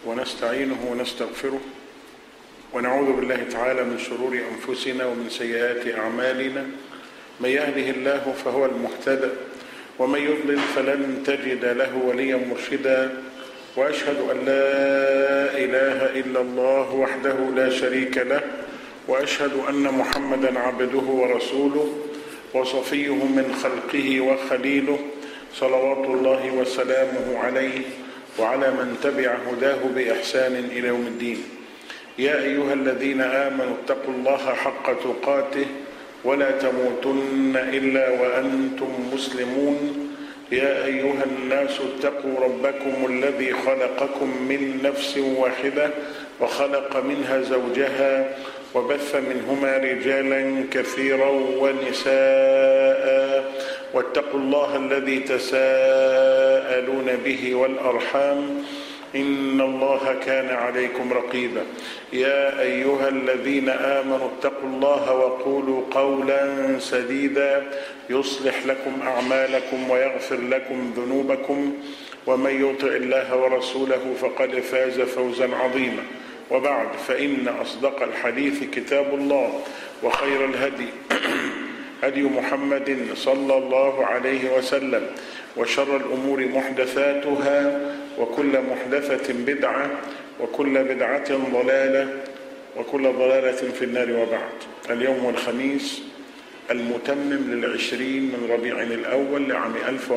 ونستعينه ونستغفره ونعوذ بالله تعالى من شرور انفسنا ومن سيئات اعمالنا من يهده الله فهو المهتدى ومن يضلل فلن تجد له وليا مرشدا واشهد ان لا اله الا الله وحده لا شريك له واشهد ان محمدا عبده ورسوله وصفيه من خلقه وخليله صلوات الله وسلامه عليه وعلى من تبع هداه باحسان الى يوم الدين يا ايها الذين امنوا اتقوا الله حق تقاته ولا تموتن الا وانتم مسلمون يا ايها الناس اتقوا ربكم الذي خلقكم من نفس واحده وخلق منها زوجها وبث منهما رجالا كثيرا ونساء واتقوا الله الذي تساءلون به والارحام ان الله كان عليكم رقيبا يا ايها الذين امنوا اتقوا الله وقولوا قولا سديدا يصلح لكم اعمالكم ويغفر لكم ذنوبكم ومن يطع الله ورسوله فقد فاز فوزا عظيما وبعد فان اصدق الحديث كتاب الله وخير الهدي هدي محمد صلى الله عليه وسلم وشر الامور محدثاتها وكل محدثه بدعه وكل بدعه ضلاله وكل ضلاله في النار وبعد اليوم الخميس المتمم للعشرين من ربيع الأول لعام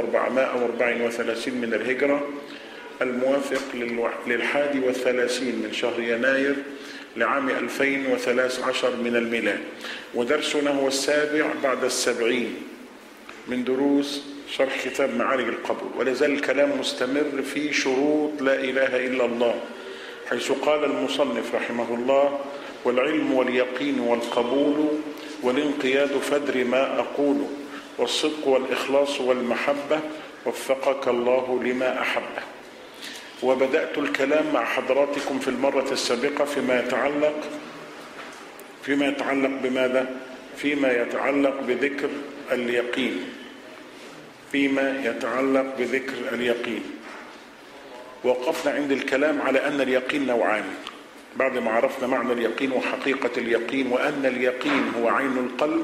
1434 من الهجرة الموافق للحادي والثلاثين من شهر يناير لعام 2013 من الميلاد ودرسنا هو السابع بعد السبعين من دروس شرح كتاب معارج القبول ولا زال الكلام مستمر في شروط لا إله إلا الله حيث قال المصنف رحمه الله والعلم واليقين والقبول والانقياد فدر ما أقول والصدق والإخلاص والمحبة وفقك الله لما أحبه وبدأت الكلام مع حضراتكم في المرة السابقة فيما يتعلق فيما يتعلق بماذا؟ فيما يتعلق بذكر اليقين فيما يتعلق بذكر اليقين وقفنا عند الكلام على أن اليقين نوعان بعد ما عرفنا معنى اليقين وحقيقة اليقين وأن اليقين هو عين القلب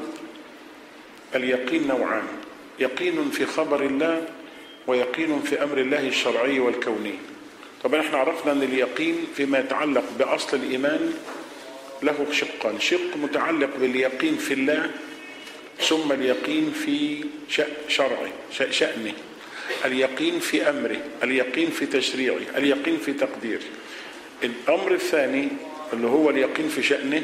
اليقين نوعان يقين في خبر الله ويقين في أمر الله الشرعي والكوني طبعا احنا عرفنا أن اليقين فيما يتعلق بأصل الإيمان له شقان شق متعلق باليقين في الله ثم اليقين في شرعه شأنه اليقين في أمره اليقين في تشريعه اليقين في تقديره الأمر الثاني اللي هو اليقين في شأنه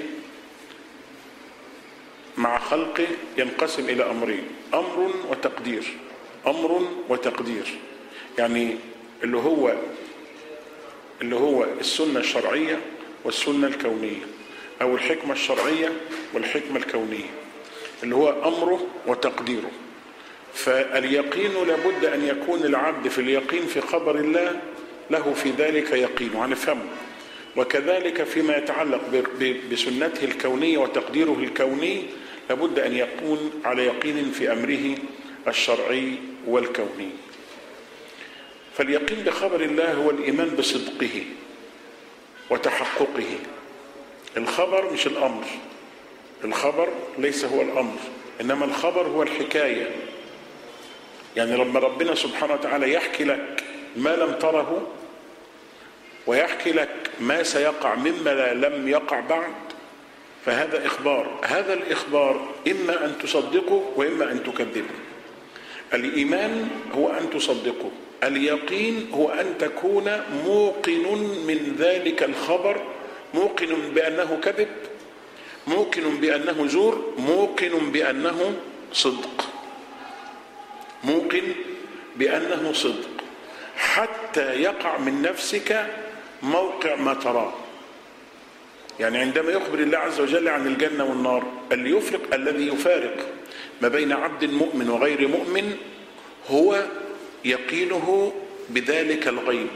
مع خلقه ينقسم إلى أمرين أمر وتقدير أمر وتقدير يعني اللي هو اللي هو السنة الشرعية والسنة الكونية أو الحكمة الشرعية والحكمة الكونية اللي هو أمره وتقديره فاليقين لابد أن يكون العبد في اليقين في خبر الله له في ذلك يقين وهنفهمه وكذلك فيما يتعلق بسنته الكونية وتقديره الكوني لابد أن يكون على يقين في أمره الشرعي والكوني فاليقين بخبر الله هو الإيمان بصدقه وتحققه الخبر مش الأمر الخبر ليس هو الأمر إنما الخبر هو الحكاية يعني لما ربنا سبحانه وتعالى يحكي لك ما لم تره ويحكي لك ما سيقع مما لم يقع بعد فهذا إخبار هذا الإخبار إما أن تصدقه وإما أن تكذبه الإيمان هو أن تصدقه اليقين هو أن تكون موقن من ذلك الخبر موقن بأنه كذب موقن بأنه زور موقن بأنه صدق موقن بأنه صدق حتى يقع من نفسك موقع ما تراه يعني عندما يخبر الله عز وجل عن الجنة والنار اللي يفرق الذي يفارق ما بين عبد مؤمن وغير مؤمن هو يقينه بذلك الغيب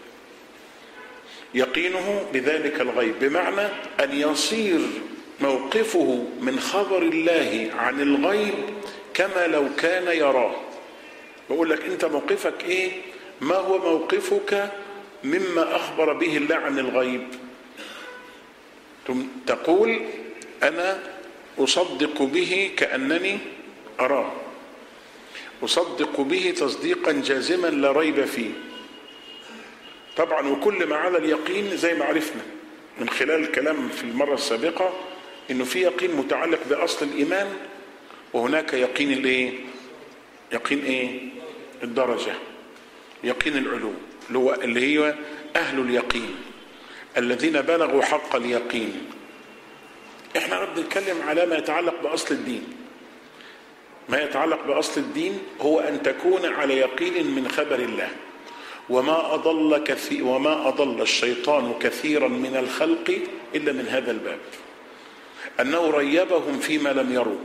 يقينه بذلك الغيب بمعنى أن يصير موقفه من خبر الله عن الغيب كما لو كان يراه بقول لك انت موقفك ايه ما هو موقفك مما أخبر به الله عن الغيب تقول أنا أصدق به كأنني أراه أصدق به تصديقا جازما لا ريب فيه طبعا وكل ما على اليقين زي ما عرفنا من خلال الكلام في المرة السابقة انه في يقين متعلق باصل الايمان وهناك يقين الايه يقين ايه الدرجة يقين العلو اللي هو اللي هي اهل اليقين الذين بلغوا حق اليقين احنا بنتكلم على ما يتعلق باصل الدين ما يتعلق باصل الدين هو ان تكون على يقين من خبر الله وما اضل كثير وما اضل الشيطان كثيرا من الخلق الا من هذا الباب انه ريبهم فيما لم يروا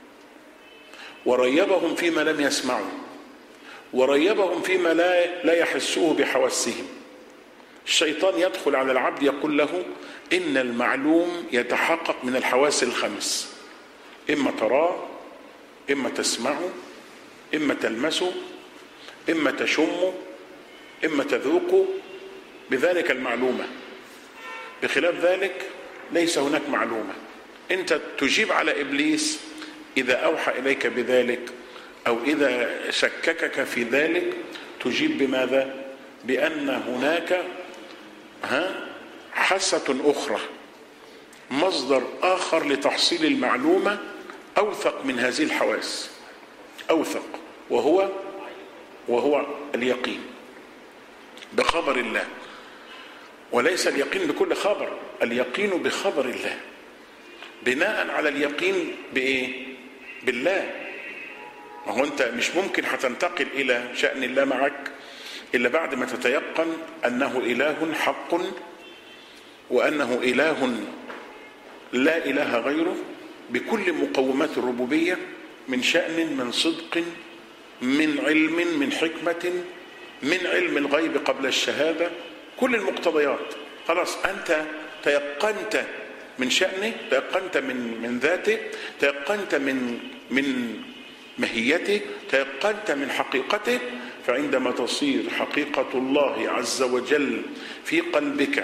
وريبهم فيما لم يسمعوا وريبهم فيما لا لا يحسوه بحواسهم الشيطان يدخل على العبد يقول له ان المعلوم يتحقق من الحواس الخمس اما تراه اما تسمعه اما تلمسه اما تشمه اما تذوقه بذلك المعلومه بخلاف ذلك ليس هناك معلومه انت تجيب على ابليس اذا اوحى اليك بذلك او اذا شككك في ذلك تجيب بماذا بان هناك ها حاسه اخرى مصدر اخر لتحصيل المعلومه اوثق من هذه الحواس اوثق وهو وهو اليقين بخبر الله وليس اليقين بكل خبر اليقين بخبر الله بناء على اليقين بايه بالله ما هو انت مش ممكن هتنتقل الى شان الله معك الا بعد ما تتيقن انه اله حق وانه اله لا اله غيره بكل مقومات الربوبيه من شان من صدق من علم من حكمه من علم الغيب قبل الشهاده كل المقتضيات خلاص انت تيقنت من شأنه تيقنت من من ذاته تيقنت من من ماهيته تيقنت من حقيقته فعندما تصير حقيقة الله عز وجل في قلبك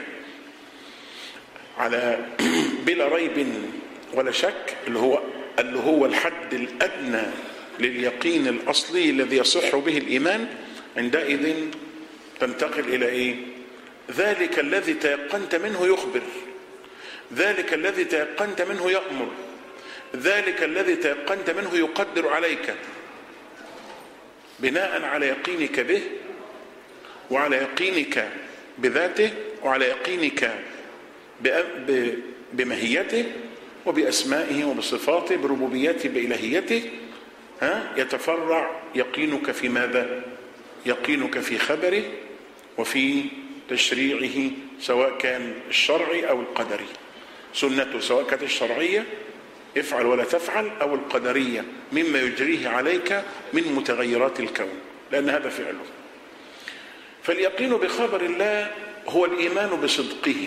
على بلا ريب ولا شك اللي هو اللي هو الحد الأدنى لليقين الأصلي الذي يصح به الإيمان عندئذ تنتقل إلى إيه؟ ذلك الذي تيقنت منه يخبر ذلك الذي تيقنت منه يأمر ذلك الذي تيقنت منه يقدر عليك بناء على يقينك به وعلى يقينك بذاته وعلى يقينك بمهيته وبأسمائه وبصفاته بربوبيته بإلهيته ها يتفرع يقينك في ماذا يقينك في خبره وفي تشريعه سواء كان الشرعي أو القدري سنته سواء كانت الشرعية افعل ولا تفعل أو القدرية مما يجريه عليك من متغيرات الكون لأن هذا فعله فاليقين بخبر الله هو الإيمان بصدقه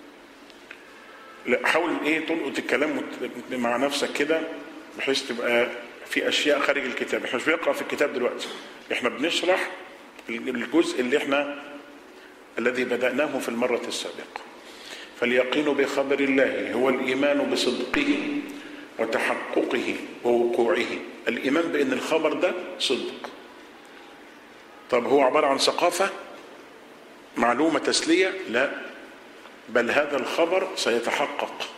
لا حاول ايه تلقط الكلام مع نفسك كده بحيث تبقى في اشياء خارج الكتاب احنا مش بنقرا في الكتاب دلوقتي احنا بنشرح الجزء اللي احنا الذي بدأناه في المرة السابقة فاليقين بخبر الله هو الإيمان بصدقه وتحققه ووقوعه الإيمان بأن الخبر ده صدق طب هو عبارة عن ثقافة معلومة تسلية لا بل هذا الخبر سيتحقق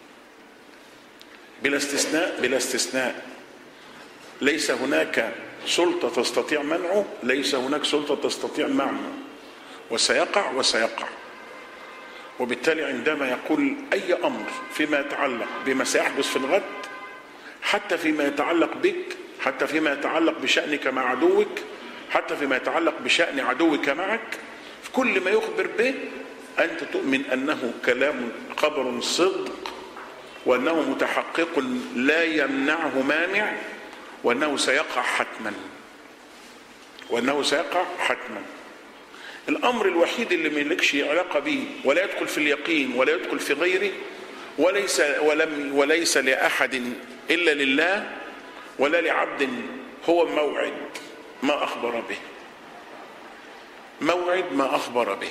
بلا استثناء بلا استثناء ليس هناك سلطة تستطيع منعه ليس هناك سلطة تستطيع منعه وسيقع وسيقع وبالتالي عندما يقول أي أمر فيما يتعلق بما سيحدث في الغد حتى فيما يتعلق بك حتى فيما يتعلق بشأنك مع عدوك حتى فيما يتعلق بشأن عدوك معك في كل ما يخبر به أنت تؤمن أنه كلام خبر صدق وأنه متحقق لا يمنعه مانع وأنه سيقع حتما وأنه سيقع حتما الامر الوحيد اللي ما لكش علاقه به ولا يدخل في اليقين ولا يدخل في غيره وليس ولم وليس لاحد الا لله ولا لعبد هو موعد ما اخبر به موعد ما أخبر به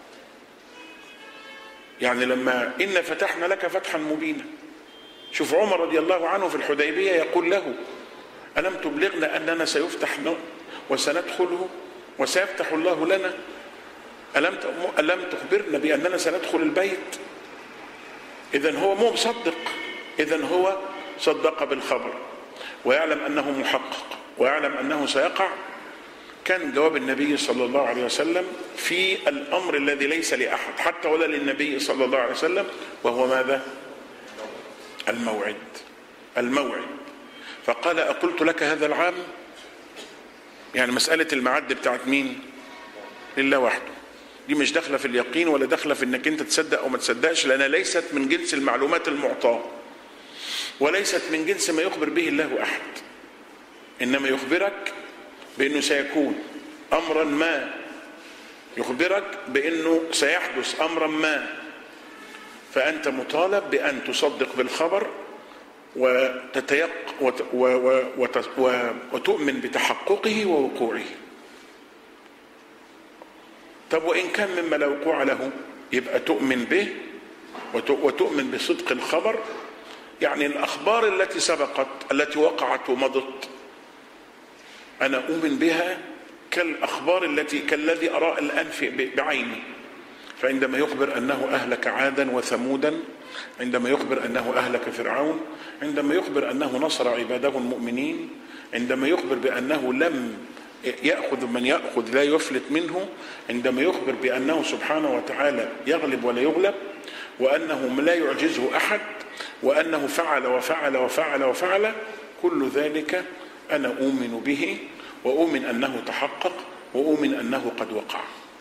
يعني لما إن فتحنا لك فتحا مبينا شوف عمر رضي الله عنه في الحديبية يقول له ألم تبلغنا أننا سيفتح وسندخله وسيفتح الله لنا ألم ألم تخبرنا بأننا سندخل البيت إذا هو مو مصدق إذا هو صدق بالخبر ويعلم أنه محقق ويعلم أنه سيقع كان جواب النبي صلى الله عليه وسلم في الأمر الذي ليس لأحد حتى ولا للنبي صلى الله عليه وسلم وهو ماذا الموعد الموعد فقال أقلت لك هذا العام يعني مسألة المعد بتاعت مين لله وحده دي مش داخلة في اليقين ولا داخلة في انك انت تصدق او ما تصدقش لانها ليست من جنس المعلومات المعطاة وليست من جنس ما يخبر به الله احد انما يخبرك بانه سيكون امرا ما يخبرك بانه سيحدث امرا ما فانت مطالب بان تصدق بالخبر وتتيق وت و و وت و وتؤمن بتحققه ووقوعه طب وان كان مما لا وقوع له يبقى تؤمن به وتؤمن بصدق الخبر يعني الاخبار التي سبقت التي وقعت ومضت انا اؤمن بها كالاخبار التي كالذي ارى الان في بعيني فعندما يخبر انه اهلك عادا وثمودا عندما يخبر انه اهلك فرعون عندما يخبر انه نصر عباده المؤمنين عندما يخبر بانه لم ياخذ من ياخذ لا يفلت منه عندما يخبر بانه سبحانه وتعالى يغلب ولا يغلب وانه لا يعجزه احد وانه فعل وفعل وفعل وفعل كل ذلك انا اؤمن به واؤمن انه تحقق واؤمن انه قد وقع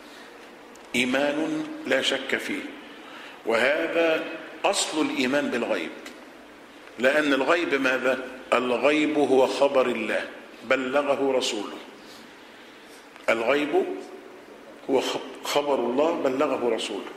ايمان لا شك فيه وهذا اصل الايمان بالغيب لان الغيب ماذا الغيب هو خبر الله بلغه رسوله الغيب هو خبر الله بلغه رسوله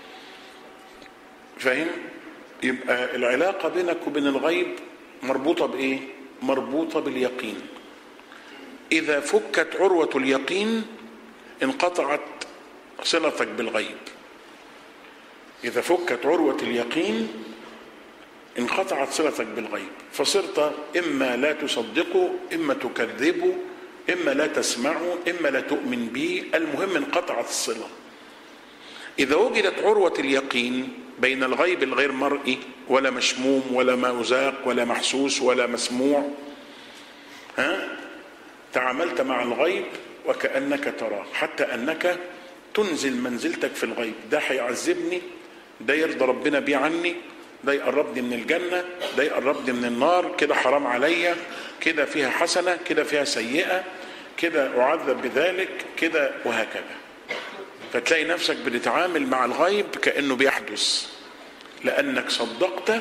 فاهم يبقى العلاقة بينك وبين الغيب مربوطة بإيه مربوطة باليقين إذا فكت عروة اليقين انقطعت صلتك بالغيب إذا فكت عروة اليقين انقطعت صلتك بالغيب فصرت إما لا تصدقه إما تكذبه إما لا تسمعه إما لا تؤمن به المهم انقطعت الصلة إذا وجدت عروة اليقين بين الغيب الغير مرئي ولا مشموم ولا مذاق ولا محسوس ولا مسموع ها تعاملت مع الغيب وكأنك تراه حتى أنك تنزل منزلتك في الغيب ده هيعذبني ده يرضى ربنا بيه عني ده يقربني من الجنة ده يقربني من النار كده حرام عليا كده فيها حسنة كده فيها سيئة كده أعذب بذلك كده وهكذا فتلاقي نفسك بتتعامل مع الغيب كأنه بيحدث لأنك صدقت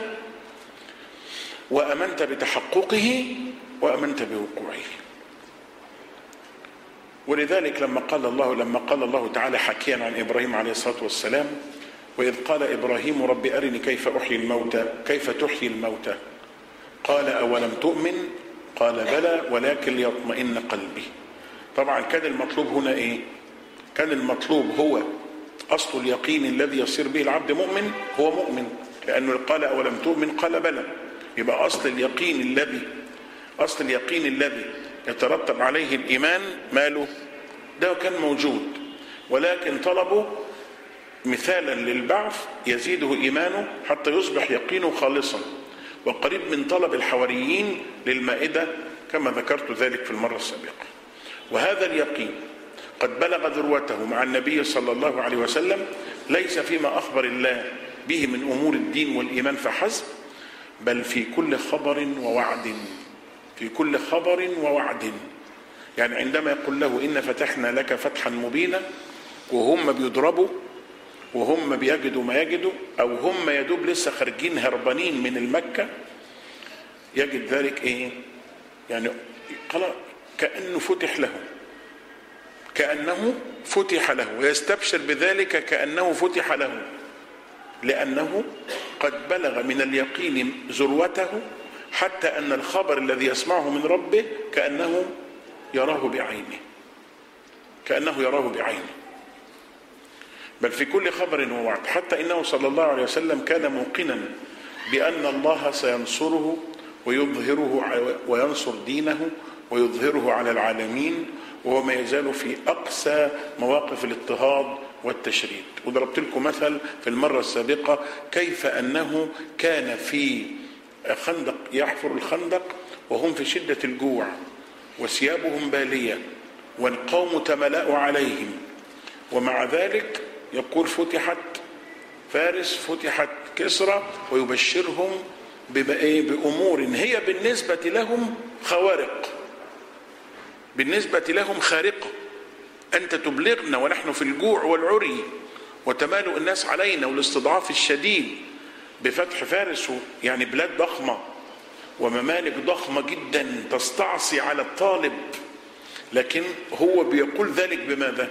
وأمنت بتحققه وأمنت بوقوعه ولذلك لما قال الله لما قال الله تعالى حكيا عن ابراهيم عليه الصلاه والسلام واذ قال ابراهيم رب ارني كيف احيي الموتى كيف تحيي الموتى قال اولم تؤمن قال بلى ولكن ليطمئن قلبي طبعا كان المطلوب هنا ايه كان المطلوب هو اصل اليقين الذي يصير به العبد مؤمن هو مؤمن لانه قال اولم تؤمن قال بلى يبقى اصل اليقين الذي اصل اليقين الذي يترتب عليه الايمان ماله ده كان موجود ولكن طلبوا مثالا للبعث يزيده ايمانه حتى يصبح يقينه خالصا وقريب من طلب الحواريين للمائده كما ذكرت ذلك في المره السابقه وهذا اليقين قد بلغ ذروته مع النبي صلى الله عليه وسلم ليس فيما اخبر الله به من امور الدين والايمان فحسب بل في كل خبر ووعد في كل خبر ووعد يعني عندما يقول له إن فتحنا لك فتحا مبينا وهم بيضربوا وهم بيجدوا ما يجدوا أو هم يدوب لسه خارجين هربانين من المكة يجد ذلك إيه يعني خلاص كأنه فتح له كأنه فتح له ويستبشر بذلك كأنه فتح له لأنه قد بلغ من اليقين ذروته حتى ان الخبر الذي يسمعه من ربه كانه يراه بعينه كأنه يراه بعينه بل في كل خبر ووعد حتى إنه صلى الله عليه وسلم كان موقنا بأن الله سينصره ويظهره وينصر دينه ويظهره على العالمين وهو ما يزال في أقسى مواقف الاضطهاد والتشريد وضربت لكم مثل في المرة السابقة كيف أنه كان في خندق يحفر الخندق وهم في شدة الجوع وثيابهم بالية والقوم تملأ عليهم ومع ذلك يقول فتحت فارس فتحت كسرى ويبشرهم بأمور هي بالنسبة لهم خوارق بالنسبة لهم خارقة أنت تبلغنا ونحن في الجوع والعري وتمالؤ الناس علينا والاستضعاف الشديد بفتح فارس يعني بلاد ضخمة وممالك ضخمة جدا تستعصي على الطالب لكن هو بيقول ذلك بماذا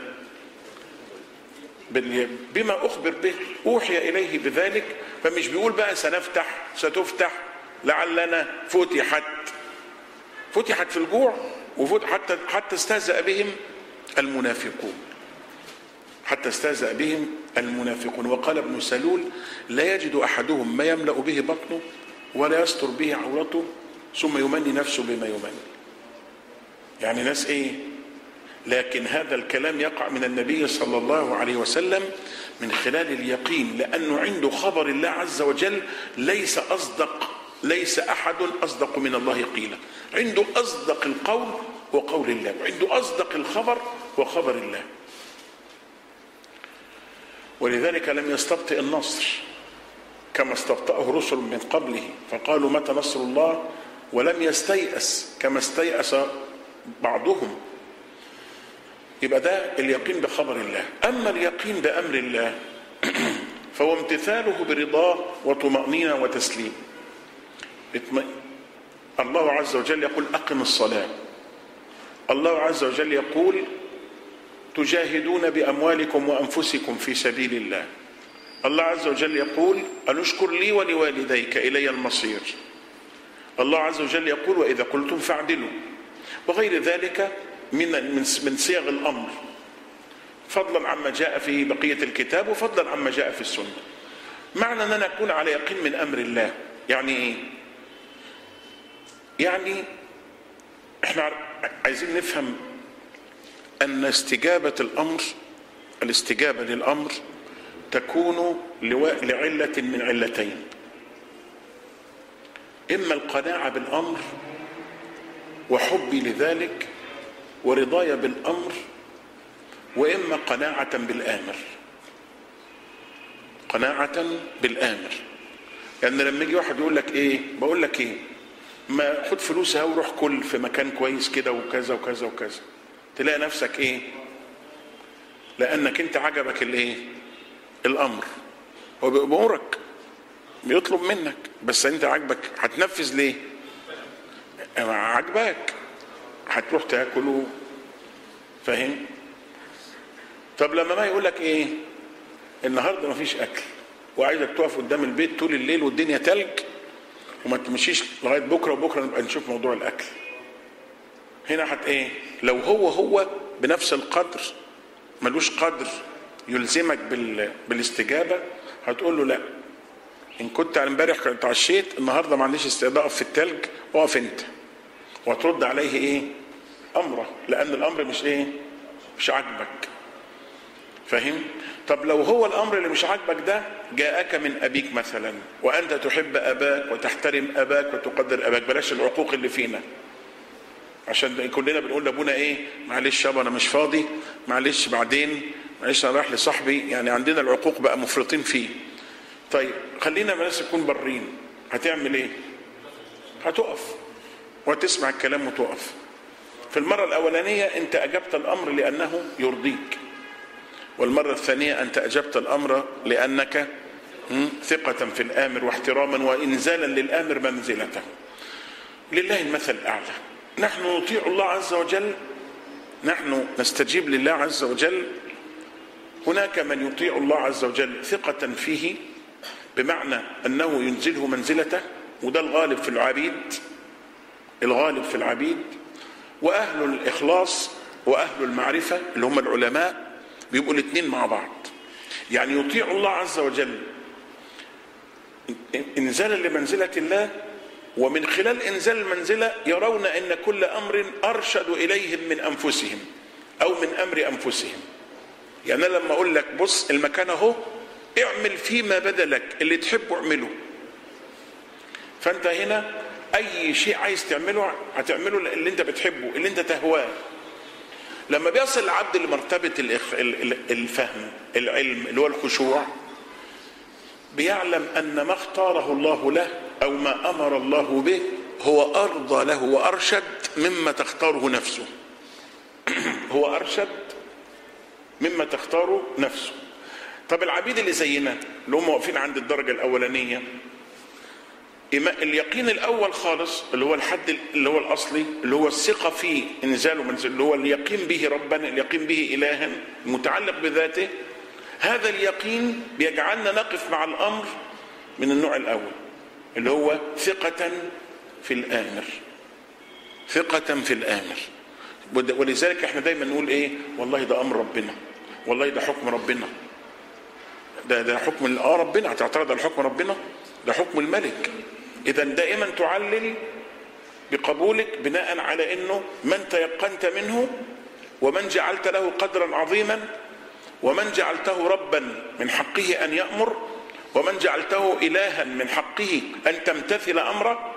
بما أخبر به أوحي إليه بذلك فمش بيقول بقى سنفتح ستفتح لعلنا فتحت فتحت في الجوع وفتح حتى حتى استهزأ بهم المنافقون حتى استهزأ بهم المنافقون وقال ابن سلول لا يجد أحدهم ما يملأ به بطنه ولا يستر به عورته ثم يمني نفسه بما يمني يعني ناس ايه لكن هذا الكلام يقع من النبي صلى الله عليه وسلم من خلال اليقين لأنه عنده خبر الله عز وجل ليس أصدق ليس أحد أصدق من الله قيلا عنده أصدق القول هو قول الله وعنده أصدق الخبر هو خبر الله ولذلك لم يستبطئ النصر كما استبطأه رسل من قبله فقالوا متى نصر الله ولم يستيأس كما استيأس بعضهم يبقى ده اليقين بخبر الله أما اليقين بأمر الله فهو امتثاله برضاه وطمأنينة وتسليم الله عز وجل يقول أقم الصلاة الله عز وجل يقول تجاهدون بأموالكم وأنفسكم في سبيل الله الله عز وجل يقول أن اشكر لي ولوالديك إلي المصير الله عز وجل يقول وإذا قلتم فاعدلوا وغير ذلك من من صيغ الأمر فضلا عما جاء في بقية الكتاب وفضلا عما جاء في السنة معنى أن أنا أكون على يقين من أمر الله يعني إيه يعني احنا عايزين نفهم أن استجابة الأمر الاستجابة للأمر تكون لعلة من علتين إما القناعة بالأمر وحبي لذلك ورضاي بالأمر وإما قناعة بالآمر قناعة بالآمر يعني لما يجي واحد يقول لك إيه بقول لك إيه ما خد فلوسها وروح كل في مكان كويس كده وكذا وكذا وكذا تلاقي نفسك ايه لانك انت عجبك الايه الامر هو بيأمرك بيطلب منك بس انت عجبك هتنفذ ليه عجبك هتروح تاكل فاهم طب لما ما يقول لك ايه النهارده مفيش اكل وعايزك تقف قدام البيت طول الليل والدنيا تلج وما تمشيش لغايه بكره وبكره نبقى نشوف موضوع الاكل هنا هت ايه لو هو هو بنفس القدر ملوش قدر يلزمك بال... بالاستجابه هتقول له لا ان كنت امبارح اتعشيت النهارده ما عنديش استعداد اقف في التلج اقف انت وهترد عليه ايه امره لان الامر مش ايه مش عاجبك فاهم طب لو هو الامر اللي مش عاجبك ده جاءك من ابيك مثلا وانت تحب اباك وتحترم اباك وتقدر اباك بلاش العقوق اللي فينا عشان كلنا بنقول لابونا ايه معلش يابا انا مش فاضي معلش بعدين معلش انا رايح لصاحبي يعني عندنا العقوق بقى مفرطين فيه طيب خلينا ناس نكون برين هتعمل ايه هتقف وتسمع الكلام وتقف في المرة الأولانية أنت أجبت الأمر لأنه يرضيك والمرة الثانية أنت أجبت الأمر لأنك ثقة في الآمر واحتراما وإنزالا للآمر منزلته لله المثل الأعلى نحن نطيع الله عز وجل نحن نستجيب لله عز وجل هناك من يطيع الله عز وجل ثقة فيه بمعنى أنه ينزله منزلته وده الغالب في العبيد الغالب في العبيد وأهل الإخلاص واهل المعرفه اللي هم العلماء بيبقوا الاثنين مع بعض يعني يطيع الله عز وجل انزالا لمنزله الله ومن خلال انزال المنزله يرون ان كل امر ارشد اليهم من انفسهم او من امر انفسهم يعني انا لما اقول لك بص المكان اهو اعمل فيما بدا لك اللي تحبه اعمله فانت هنا اي شيء عايز تعمله هتعمله اللي انت بتحبه اللي انت تهواه لما بيصل العبد لمرتبه الفهم العلم اللي هو الخشوع بيعلم ان ما اختاره الله له او ما امر الله به هو ارضى له وارشد مما تختاره نفسه هو ارشد مما تختاره نفسه طب العبيد اللي زينا اللي هم واقفين عند الدرجه الاولانيه اليقين الاول خالص اللي هو الحد اللي هو الاصلي اللي هو الثقه في انزاله منزل اللي هو اليقين به ربا اليقين به الها متعلق بذاته هذا اليقين بيجعلنا نقف مع الامر من النوع الاول اللي هو ثقه في الامر ثقه في الامر ولذلك احنا دايما نقول ايه والله ده امر ربنا والله ده حكم ربنا ده ده حكم اه ربنا هتعترض على حكم ربنا ده حكم الملك اذا دائما تعلل بقبولك بناء على انه من تيقنت منه ومن جعلت له قدرا عظيما ومن جعلته ربا من حقه ان يامر ومن جعلته الها من حقه ان تمتثل امره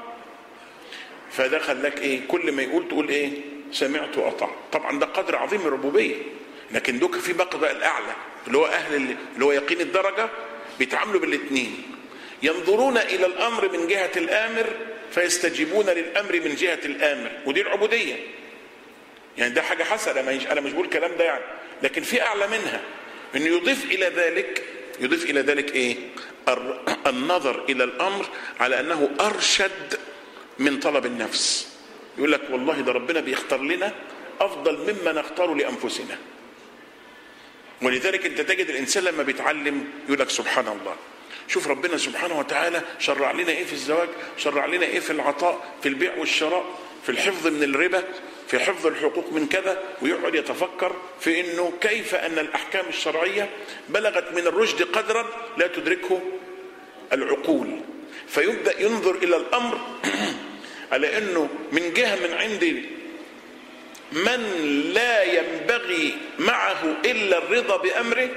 فده خلاك ايه كل ما يقول تقول ايه سمعت واطعت طبعا ده قدر عظيم من الربوبيه لكن دوك في بقى بقى الاعلى اللي هو اهل اللي هو يقين الدرجه بيتعاملوا بالاثنين ينظرون الى الامر من جهه الامر فيستجيبون للامر من جهه الامر ودي العبوديه يعني ده حاجه حسنه ما انا مش بقول الكلام ده يعني لكن في اعلى منها انه يضيف الى ذلك يضيف الى ذلك ايه النظر الى الامر على انه ارشد من طلب النفس يقول لك والله ده ربنا بيختار لنا افضل مما نختار لانفسنا ولذلك انت تجد الانسان لما بيتعلم يقول لك سبحان الله شوف ربنا سبحانه وتعالى شرع لنا ايه في الزواج شرع لنا ايه في العطاء في البيع والشراء في الحفظ من الربا في حفظ الحقوق من كذا ويقعد يتفكر في انه كيف ان الاحكام الشرعيه بلغت من الرشد قدرا لا تدركه العقول فيبدا ينظر الى الامر على انه من جهه من عند من لا ينبغي معه الا الرضا بامره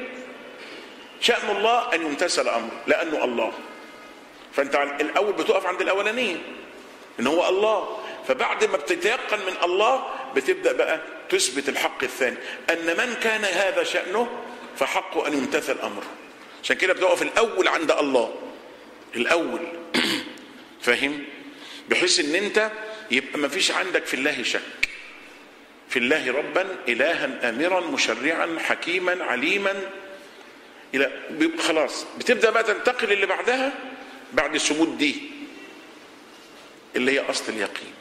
شأن الله أن يمتثل أمره لأنه الله فأنت الأول بتقف عند الأولانية إن هو الله فبعد ما بتتيقن من الله بتبدأ بقى تثبت الحق الثاني أن من كان هذا شأنه فحقه أن يمتثل أمره عشان كده بتقف الأول عند الله الأول فاهم بحيث ان انت يبقى ما فيش عندك في الله شك في الله ربا إلها آمرا مشرعا حكيما عليما الى خلاص بتبدا بقى تنتقل اللي بعدها بعد الثبوت دي اللي هي اصل اليقين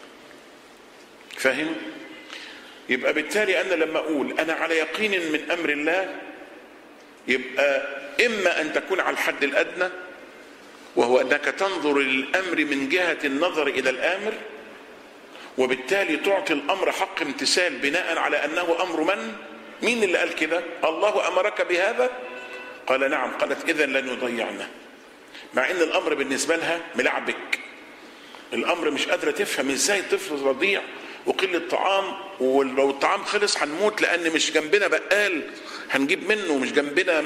فاهم يبقى بالتالي انا لما اقول انا على يقين من امر الله يبقى اما ان تكون على الحد الادنى وهو انك تنظر للامر من جهه النظر الى الامر وبالتالي تعطي الامر حق امتثال بناء على انه امر من مين اللي قال كده الله امرك بهذا قال نعم قالت اذا لن يضيعنا مع ان الامر بالنسبه لها ملعبك الامر مش قادره تفهم ازاي طفل رضيع وقله طعام ولو الطعام خلص هنموت لان مش جنبنا بقال هنجيب منه مش جنبنا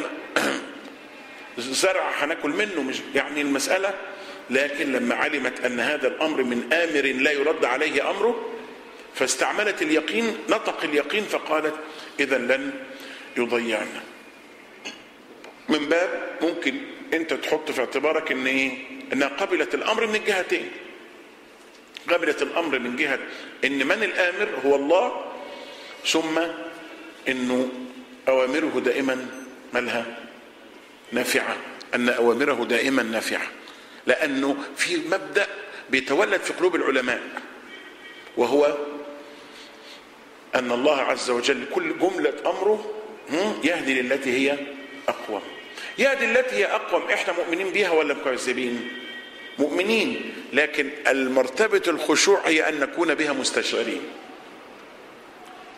زرع هناكل منه مش يعني المساله لكن لما علمت ان هذا الامر من امر لا يرد عليه امره فاستعملت اليقين نطق اليقين فقالت اذا لن يضيعنا من باب ممكن انت تحط في اعتبارك ان ايه انها قبلت الامر من الجهتين قبلت الامر من جهه ان من الامر هو الله ثم انه اوامره دائما مالها نافعه ان اوامره دائما نافعه لانه في مبدا بيتولد في قلوب العلماء وهو ان الله عز وجل كل جمله امره يهدي للتي هي اقوم يهدي التي هي اقوم احنا مؤمنين بيها ولا مكذبين مؤمنين لكن المرتبة الخشوع هي ان نكون بها مستشعرين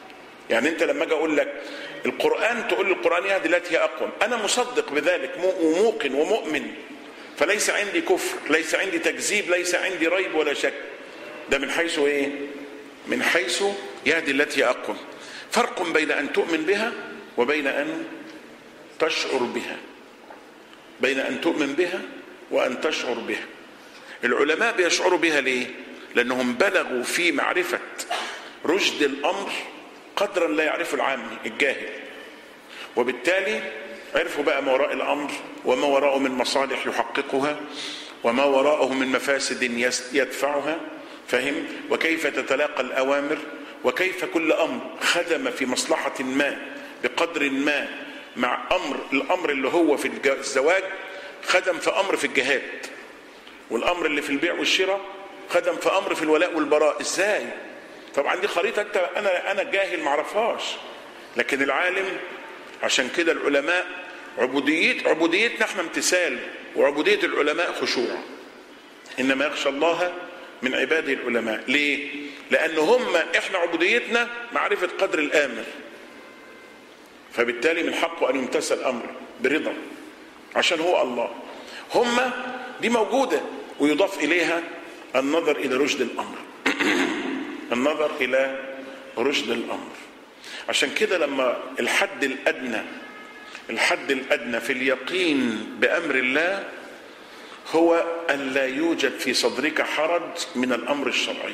يعني انت لما اجي اقول لك القران تقول لي القران يهدي التي هي اقوم انا مصدق بذلك وموقن ومؤمن فليس عندي كفر ليس عندي تكذيب ليس عندي ريب ولا شك ده من حيث ايه من حيث يهدي التي هي اقوم فرق بين ان تؤمن بها وبين ان تشعر بها بين ان تؤمن بها وان تشعر بها العلماء بيشعروا بها ليه لانهم بلغوا في معرفه رشد الامر قدرا لا يعرفه العامي الجاهل وبالتالي عرفوا بقى ما وراء الامر وما وراءه من مصالح يحققها وما وراءه من مفاسد يدفعها فهم وكيف تتلاقى الاوامر وكيف كل امر خدم في مصلحه ما بقدر ما مع امر الامر اللي هو في الزواج خدم في امر في الجهاد والامر اللي في البيع والشراء خدم في امر في الولاء والبراء ازاي طبعا دي خريطه انت انا انا جاهل ما اعرفهاش لكن العالم عشان كده العلماء عبودية عبوديتنا احنا امتثال وعبودية العلماء خشوع انما يخشى الله من عباده العلماء ليه لان هم احنا عبوديتنا معرفة قدر الامر فبالتالي من حقه ان يمتثل امر برضا عشان هو الله هم دي موجودة ويضاف اليها النظر الى رشد الامر النظر الى رشد الامر عشان كده لما الحد الادنى الحد الادنى في اليقين بامر الله هو ان لا يوجد في صدرك حرج من الامر الشرعي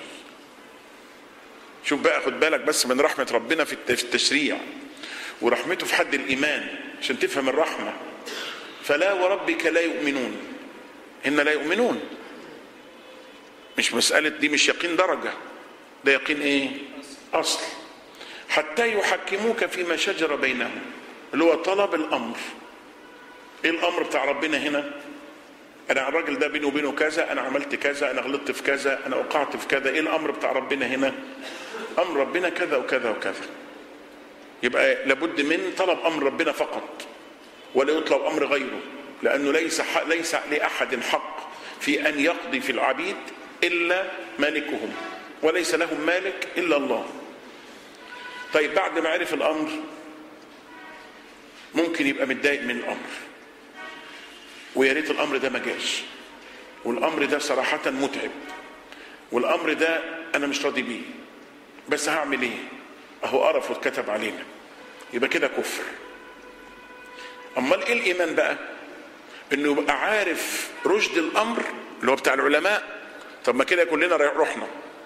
شوف بقى خد بالك بس من رحمه ربنا في التشريع ورحمته في حد الايمان عشان تفهم الرحمه فلا وربك لا يؤمنون ان لا يؤمنون مش مساله دي مش يقين درجه ده يقين ايه اصل حتى يحكموك فيما شجر بينهم اللي هو طلب الامر ايه الامر بتاع ربنا هنا انا الراجل ده بيني وبينه كذا انا عملت كذا انا غلطت في كذا انا وقعت في كذا ايه الامر بتاع ربنا هنا امر ربنا كذا وكذا وكذا يبقى لابد من طلب امر ربنا فقط ولا يطلب امر غيره لانه ليس حق ليس لاحد حق في ان يقضي في العبيد الا مالكهم وليس لهم مالك الا الله طيب بعد ما عرف الامر ممكن يبقى متضايق من الامر ويا ريت الامر ده ما جاش والامر ده صراحه متعب والامر ده انا مش راضي بيه بس هعمل ايه اهو قرف واتكتب علينا يبقى كده كفر امال ايه الايمان بقى انه يبقى عارف رشد الامر اللي هو بتاع العلماء طب ما كده كلنا رحنا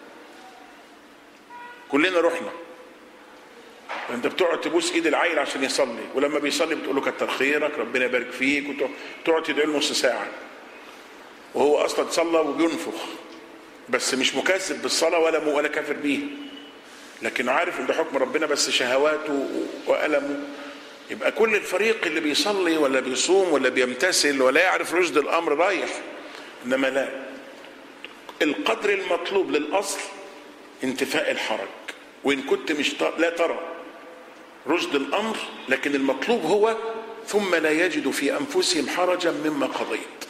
كلنا رحنا انت بتقعد تبوس ايد العيل عشان يصلي ولما بيصلي بتقول له كتر خيرك ربنا يبارك فيك وتقعد تدعي له نص ساعه وهو اصلا صلى وبينفخ بس مش مكذب بالصلاه ولا ولا كافر بيها لكن عارف ان ده حكم ربنا بس شهواته والمه يبقى كل الفريق اللي بيصلي ولا بيصوم ولا بيمتثل ولا يعرف رشد الامر رايح انما لا القدر المطلوب للاصل انتفاء الحرج وان كنت مش لا ترى رشد الامر لكن المطلوب هو ثم لا يجد في انفسهم حرجا مما قضيت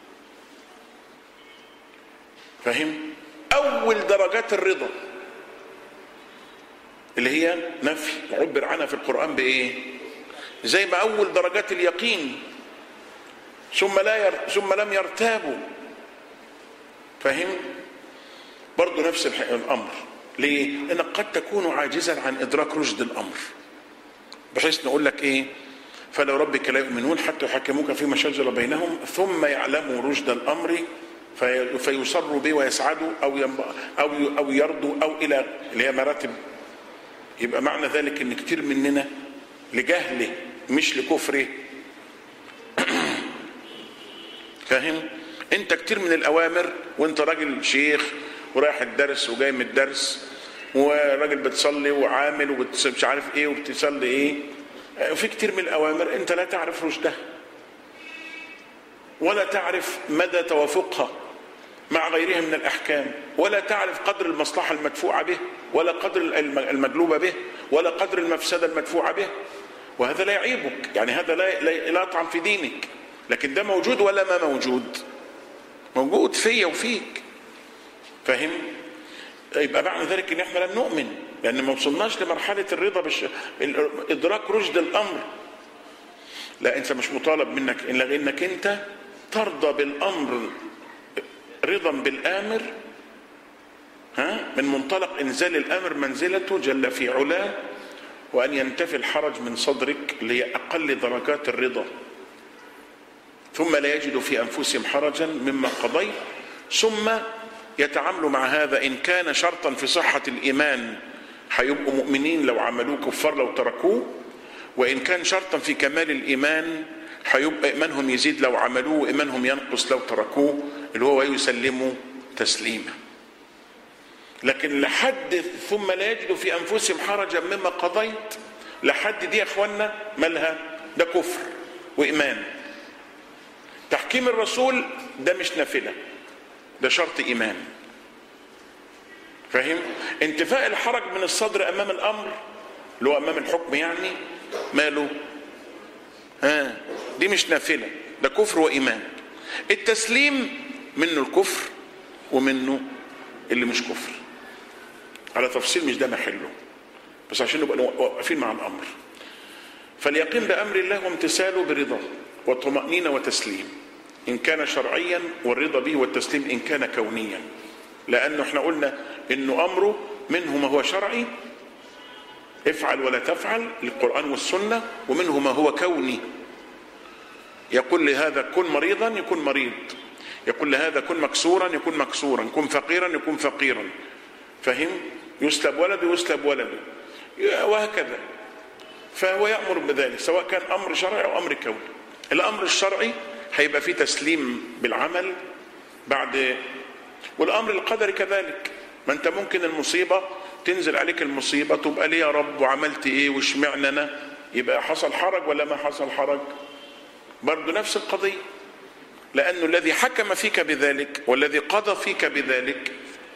فهم اول درجات الرضا اللي هي نفي عبر عنها في القران بايه زي ما اول درجات اليقين ثم لا ير... ثم لم يرتابوا فهم برضه نفس الامر ليه لانك قد تكون عاجزا عن ادراك رشد الامر بحيث نقول لك ايه فلو ربك لا يؤمنون حتى يحكموك فيما شجر بينهم ثم يعلموا رشد الامر في فيصروا به ويسعدوا او يم او او يرضوا او الى اللي هي مراتب يبقى معنى ذلك ان كتير مننا لجهله مش لكفره فاهم انت كتير من الاوامر وانت راجل شيخ ورايح الدرس وجاي من الدرس وراجل بتصلي وعامل ومش عارف ايه وبتصلي ايه وفي كتير من الاوامر انت لا تعرف رشدها ولا تعرف مدى توافقها مع غيرها من الاحكام ولا تعرف قدر المصلحه المدفوعه به ولا قدر المجلوبه به ولا قدر المفسده المدفوعه به وهذا لا يعيبك يعني هذا لا لا, لا يطعن في دينك لكن ده موجود ولا ما موجود موجود فيا وفيك فاهم يبقى معنى ذلك ان احنا لم نؤمن لان ما وصلناش لمرحله الرضا بش... ادراك رشد الامر لا انت مش مطالب منك الا انك انت ترضى بالامر رضا بالامر ها من منطلق انزال الامر منزلته جل في علاه وان ينتفي الحرج من صدرك اللي هي اقل درجات الرضا ثم لا يجدوا في انفسهم حرجا مما قضيت ثم يتعاملوا مع هذا ان كان شرطا في صحه الايمان هيبقوا مؤمنين لو عملوه كفار لو تركوه وان كان شرطا في كمال الايمان هيبقى ايمانهم يزيد لو عملوه وايمانهم ينقص لو تركوه اللي هو يسلموا تسليما لكن لحد ثم لا يجدوا في انفسهم حرجا مما قضيت لحد دي يا اخوانا مالها ده كفر وايمان تحكيم الرسول ده مش نافله ده شرط ايمان فاهم انتفاء الحرج من الصدر امام الامر اللي هو امام الحكم يعني ماله ها دي مش نافله ده كفر وايمان التسليم منه الكفر ومنه اللي مش كفر على تفصيل مش ده محله بس عشان نبقى واقفين مع الامر فاليقين بامر الله وامتثاله برضا وطمانينه وتسليم ان كان شرعيا والرضا به والتسليم ان كان كونيا لانه احنا قلنا انه امره منه ما هو شرعي افعل ولا تفعل القران والسنه ومنه ما هو كوني يقول لهذا كن مريضا يكون مريض يقول لهذا كن مكسورا يكون مكسورا كن فقيرا يكون فقيرا فهم يسلب ولده يسلب ولده وهكذا فهو يأمر بذلك سواء كان أمر شرعي أو أمر كوني الأمر الشرعي هيبقى فيه تسليم بالعمل بعد والأمر القدري كذلك ما أنت ممكن المصيبة تنزل عليك المصيبة تبقى ليه يا رب وعملت إيه واشمعنى أنا يبقى حصل حرج ولا ما حصل حرج برضه نفس القضية لأنه الذي حكم فيك بذلك والذي قضى فيك بذلك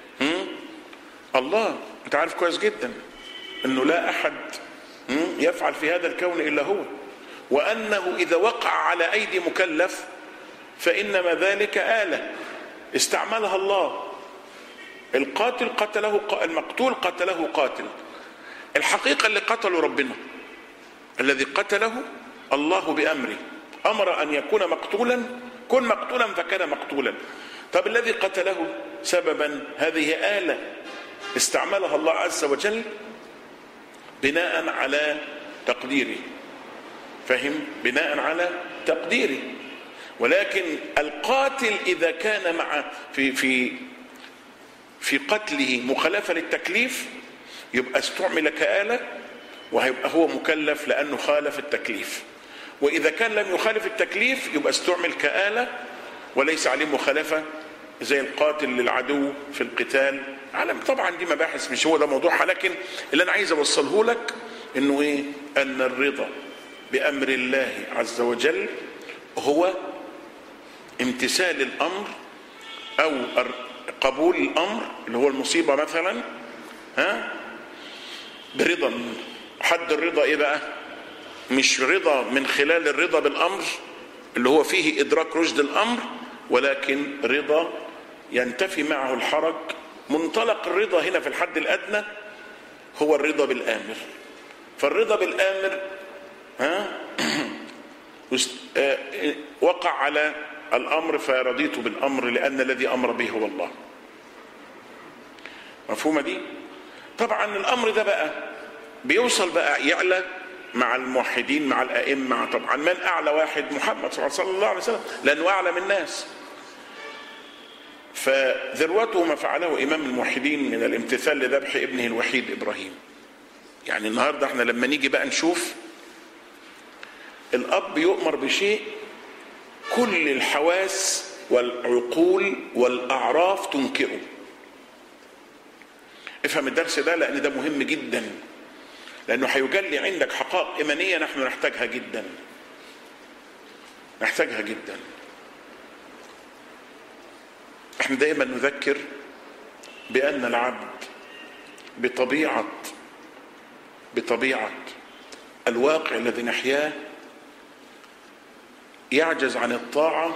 الله أنت عارف كويس جدا أنه لا أحد يفعل في هذا الكون إلا هو وأنه إذا وقع على أيدي مكلف فإنما ذلك آلة استعملها الله القاتل قتله المقتول قتله قاتل الحقيقة اللي قتله ربنا الذي قتله الله بأمره أمر أن يكون مقتولا كن مقتولا فكان مقتولا طب الذي قتله سببا هذه آلة استعملها الله عز وجل بناء على تقديره فهم بناء على تقديره ولكن القاتل اذا كان مع في في في قتله مخالفه للتكليف يبقى استعمل كآلة وهيبقى هو مكلف لأنه خالف التكليف وإذا كان لم يخالف التكليف يبقى استعمل كآلة وليس عليه مخالفة زي القاتل للعدو في القتال علم طبعا دي مباحث مش هو ده موضوعها لكن اللي انا عايز اوصله لك انه ايه ان الرضا بامر الله عز وجل هو امتثال الامر او قبول الامر اللي هو المصيبه مثلا ها برضا حد الرضا ايه بقى مش رضا من خلال الرضا بالامر اللي هو فيه ادراك رشد الامر ولكن رضا ينتفي معه الحرج منطلق الرضا هنا في الحد الادنى هو الرضا بالامر فالرضا بالامر ها وقع على الامر فرضيت بالامر لان الذي امر به هو الله مفهومه دي طبعا الامر ده بقى بيوصل بقى يعلى مع الموحدين مع الائمه مع طبعا من اعلى واحد محمد صلى الله عليه وسلم لانه اعلم الناس فذروته ما فعله امام الموحدين من الامتثال لذبح ابنه الوحيد ابراهيم يعني النهارده احنا لما نيجي بقى نشوف الاب يؤمر بشيء كل الحواس والعقول والاعراف تنكره افهم الدرس ده لان ده مهم جدا لانه هيجلي عندك حقائق ايمانيه نحن نحتاجها جدا نحتاجها جدا احنا دائما نذكر بان العبد بطبيعه بطبيعه الواقع الذي نحياه يعجز عن الطاعه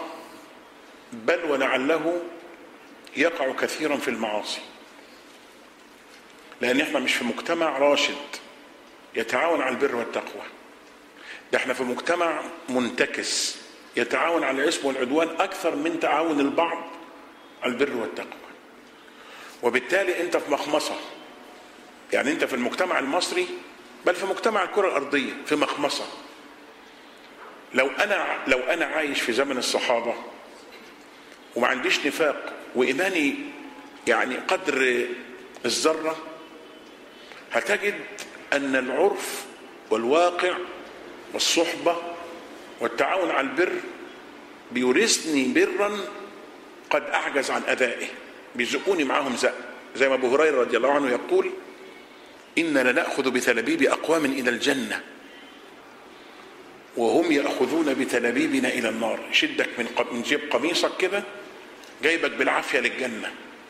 بل ولعله يقع كثيرا في المعاصي لان احنا مش في مجتمع راشد يتعاون على البر والتقوى ده احنا في مجتمع منتكس يتعاون على الاسم والعدوان اكثر من تعاون البعض على البر والتقوى وبالتالي انت في مخمصه يعني انت في المجتمع المصري بل في مجتمع الكره الارضيه في مخمصه لو انا لو انا عايش في زمن الصحابه وما عنديش نفاق وايماني يعني قدر الذره هتجد ان العرف والواقع والصحبه والتعاون على البر بيورثني برا قد اعجز عن ادائه بيزقوني معاهم زق زي ما ابو هريره رضي الله عنه يقول انا لناخذ بتلابيب اقوام الى الجنه وهم ياخذون بتلابيبنا الى النار شدك من من جيب قميصك كده جايبك بالعافيه للجنه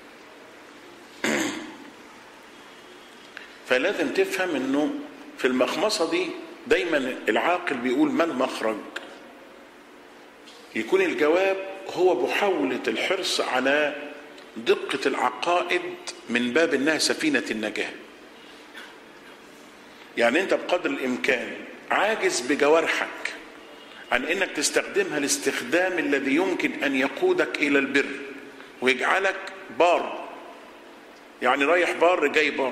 فلازم تفهم انه في المخمصه دي دايما العاقل بيقول ما المخرج يكون الجواب هو محاوله الحرص على دقه العقائد من باب انها سفينه النجاه يعني انت بقدر الامكان عاجز بجوارحك عن انك تستخدمها الاستخدام الذي يمكن ان يقودك الى البر ويجعلك بار يعني رايح بار جاي بار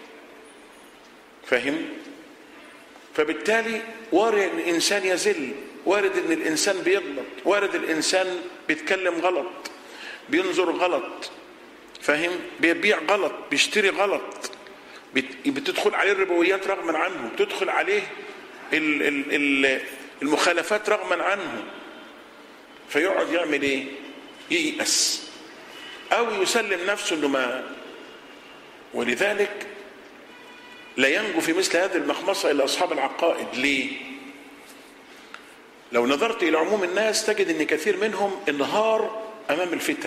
فاهم فبالتالي وارد ان الانسان يزل وارد ان الانسان بيغلط وارد الانسان بيتكلم غلط بينظر غلط فاهم بيبيع غلط بيشتري غلط بتدخل عليه الربويات رغما عنه بتدخل عليه ال ال ال المخالفات رغما عنه فيقعد يعمل ايه ييأس او يسلم نفسه انه ما ولذلك لا ينجو في مثل هذه المخمصة إلا أصحاب العقائد ليه؟ لو نظرت إلى عموم الناس تجد أن كثير منهم انهار أمام الفتن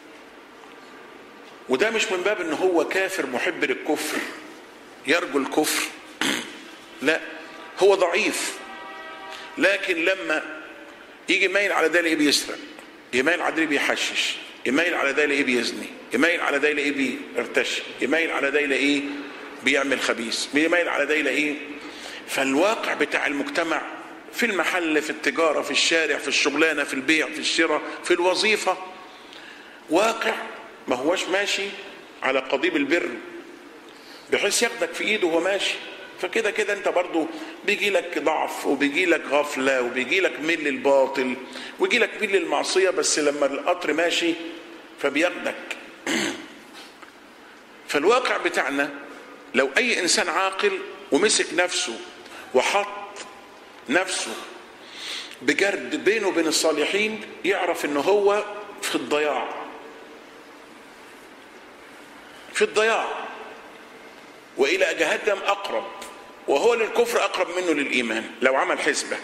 وده مش من باب أن هو كافر محب للكفر يرجو الكفر لا هو ضعيف لكن لما يجي مايل على ده الاقيه بيسرق يمايل على ده بيحشش يمايل على ده الاقيه بيزني يمايل على ده الاقيه بيرتشي يمايل على ده الاقيه بيعمل خبيث بيميل على ده ايه فالواقع بتاع المجتمع في المحل في التجاره في الشارع في الشغلانه في البيع في الشراء في الوظيفه واقع ما هوش ماشي على قضيب البر بحيث ياخدك في ايده وهو ماشي فكده كده انت برضو بيجي لك ضعف وبيجي لك غفله وبيجي لك ميل للباطل ويجي لك ميل للمعصيه بس لما القطر ماشي فبياخدك فالواقع بتاعنا لو اي انسان عاقل ومسك نفسه وحط نفسه بجرد بينه وبين الصالحين يعرف ان هو في الضياع في الضياع والى جهنم اقرب وهو للكفر اقرب منه للايمان لو عمل حسبه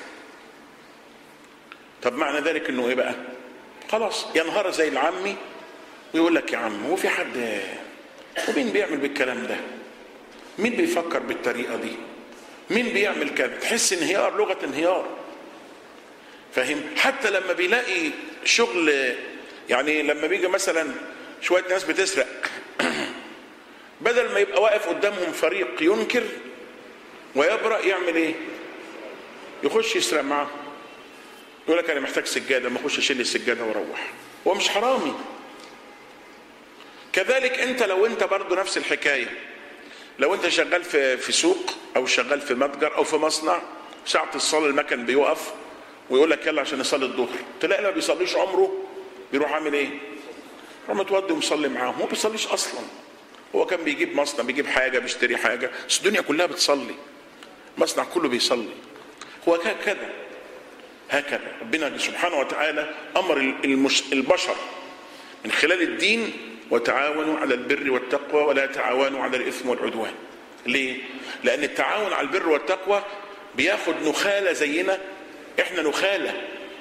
طب معنى ذلك انه ايه بقى خلاص ينهار زي العمي ويقول لك يا عم هو في حد ومين بيعمل بالكلام ده مين بيفكر بالطريقه دي مين بيعمل كده تحس انهيار لغه انهيار فاهم حتى لما بيلاقي شغل يعني لما بيجي مثلا شويه ناس بتسرق بدل ما يبقى واقف قدامهم فريق ينكر ويبرأ يعمل ايه يخش يسرق معاهم يقول لك انا محتاج سجاده ما اخش اشيل السجاده واروح هو مش حرامي كذلك انت لو انت برضو نفس الحكايه لو انت شغال في في سوق او شغال في متجر او في مصنع ساعة الصلاة المكن بيقف ويقول لك يلا عشان نصلي الظهر تلاقي ما بيصليش عمره بيروح عامل ايه؟ يروح متودي ومصلي معاهم هو ما بيصليش اصلا هو كان بيجيب مصنع بيجيب حاجه بيشتري حاجه بس الدنيا كلها بتصلي مصنع كله بيصلي هو هكذا هكذا ربنا سبحانه وتعالى امر المش... البشر من خلال الدين وتعاونوا على البر والتقوى ولا تعاونوا على الاثم والعدوان ليه لان التعاون على البر والتقوى بياخد نخاله زينا احنا نخاله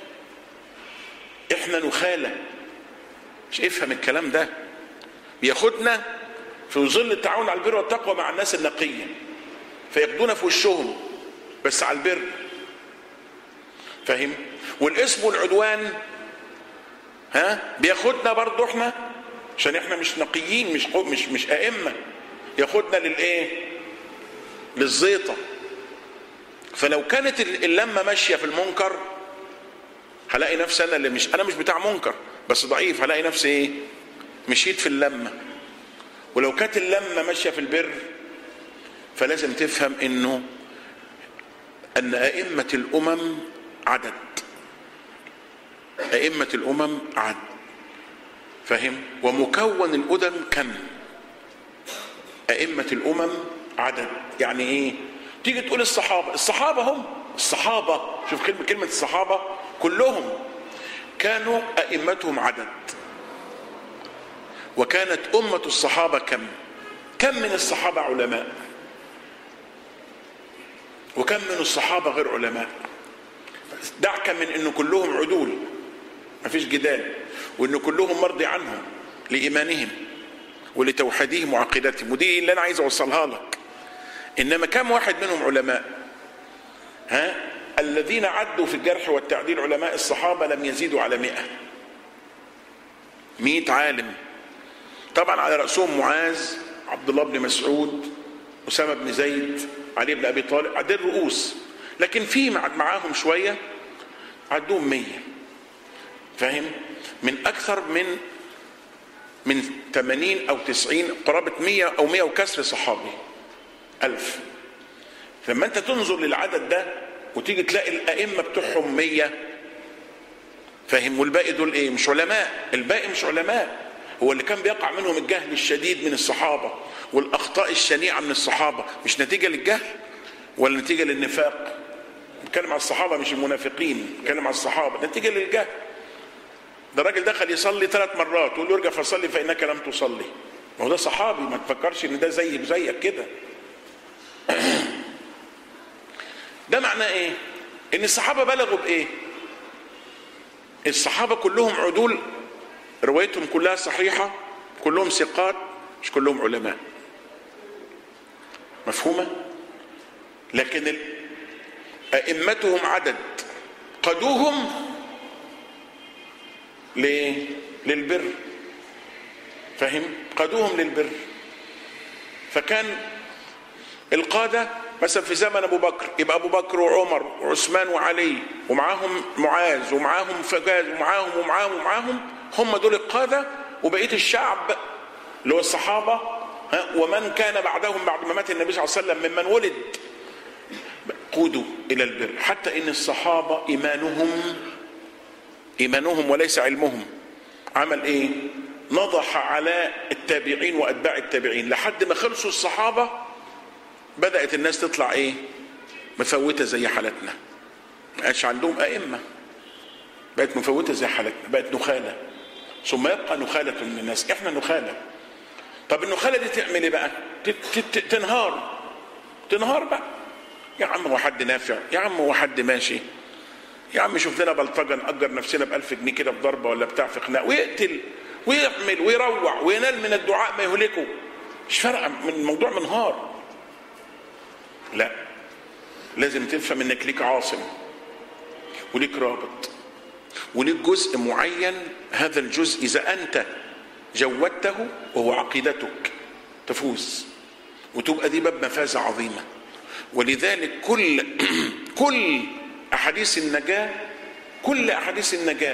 احنا نخاله مش افهم الكلام ده بياخدنا في ظل التعاون على البر والتقوى مع الناس النقيه فياخدونا في وشهم بس على البر فاهم والاسم والعدوان ها بياخدنا برضه احنا عشان احنا مش نقيين مش مش مش ائمه ياخدنا للايه للزيطه فلو كانت اللمه ماشيه في المنكر هلاقي نفسي انا اللي مش انا مش بتاع منكر بس ضعيف هلاقي نفسي ايه مشيت في اللمه ولو كانت اللمه ماشيه في البر فلازم تفهم انه ان ائمه الامم عدد ائمه الامم عدد فاهم ومكون الأدم كم أئمة الأمم عدد يعني إيه تيجي تقول الصحابة الصحابة هم الصحابة شوف كلمة كلمة الصحابة كلهم كانوا أئمتهم عدد وكانت أمة الصحابة كم كم من الصحابة علماء وكم من الصحابة غير علماء دعك من أنه كلهم عدول مفيش جدال وان كلهم مرضي عنهم لايمانهم ولتوحيدهم وعقيدتهم ودي اللي انا عايز اوصلها لك انما كم واحد منهم علماء ها الذين عدوا في الجرح والتعديل علماء الصحابه لم يزيدوا على مئة مئة عالم طبعا على رأسهم معاذ عبد الله بن مسعود أسامة بن زيد علي بن أبي طالب عدد الرؤوس لكن في معاهم شوية عدوهم مية فاهم من اكثر من من 80 او 90 قرابه 100 او 100 وكسر صحابي ألف لما انت تنظر للعدد ده وتيجي تلاقي الائمه بتوعهم 100 فاهم والباقي دول ايه مش علماء الباقي مش علماء هو اللي كان بيقع منهم الجهل الشديد من الصحابه والاخطاء الشنيعه من الصحابه مش نتيجه للجهل ولا نتيجه للنفاق بتكلم على الصحابه مش المنافقين بتكلم على الصحابه نتيجه للجهل ده راجل دخل يصلي ثلاث مرات ويقول له ارجع فصلي فانك لم تصلي ما هو ده صحابي ما تفكرش ان ده زي زيك كده ده معناه ايه ان الصحابه بلغوا بايه الصحابه كلهم عدول روايتهم كلها صحيحه كلهم ثقات مش كلهم علماء مفهومه لكن ائمتهم عدد قدوهم ليه؟ للبر فهم قادوهم للبر فكان القادة مثلا في زمن أبو بكر يبقى أبو بكر وعمر وعثمان وعلي ومعاهم معاذ ومعاهم فجاز ومعاهم ومعاهم ومعاهم هم دول القادة وبقية الشعب اللي هو الصحابة ها ومن كان بعدهم بعد ما مات النبي صلى الله عليه وسلم ممن ولد قودوا إلى البر حتى إن الصحابة إيمانهم ايمانهم وليس علمهم عمل ايه نضح على التابعين واتباع التابعين لحد ما خلصوا الصحابه بدات الناس تطلع ايه مفوته زي حالتنا ما بقاش عندهم ائمه بقت مفوته زي حالتنا بقت نخاله ثم يبقى نخاله من الناس احنا نخاله طب النخاله دي تعمل ايه بقى تنهار تنهار بقى يا عم هو حد نافع يا عم هو حد ماشي يا عم شوف لنا بلطجه نأجر نفسنا ب 1000 جنيه كده في ضربه ولا بتاع في خناق ويقتل ويعمل ويروع وينال من الدعاء ما يهلكه مش فارقه من الموضوع منهار لا لازم تفهم انك ليك عاصم وليك رابط وليك جزء معين هذا الجزء اذا انت جودته وهو عقيدتك تفوز وتبقى دي باب مفازه عظيمه ولذلك كل كل احاديث النجاه كل احاديث النجاه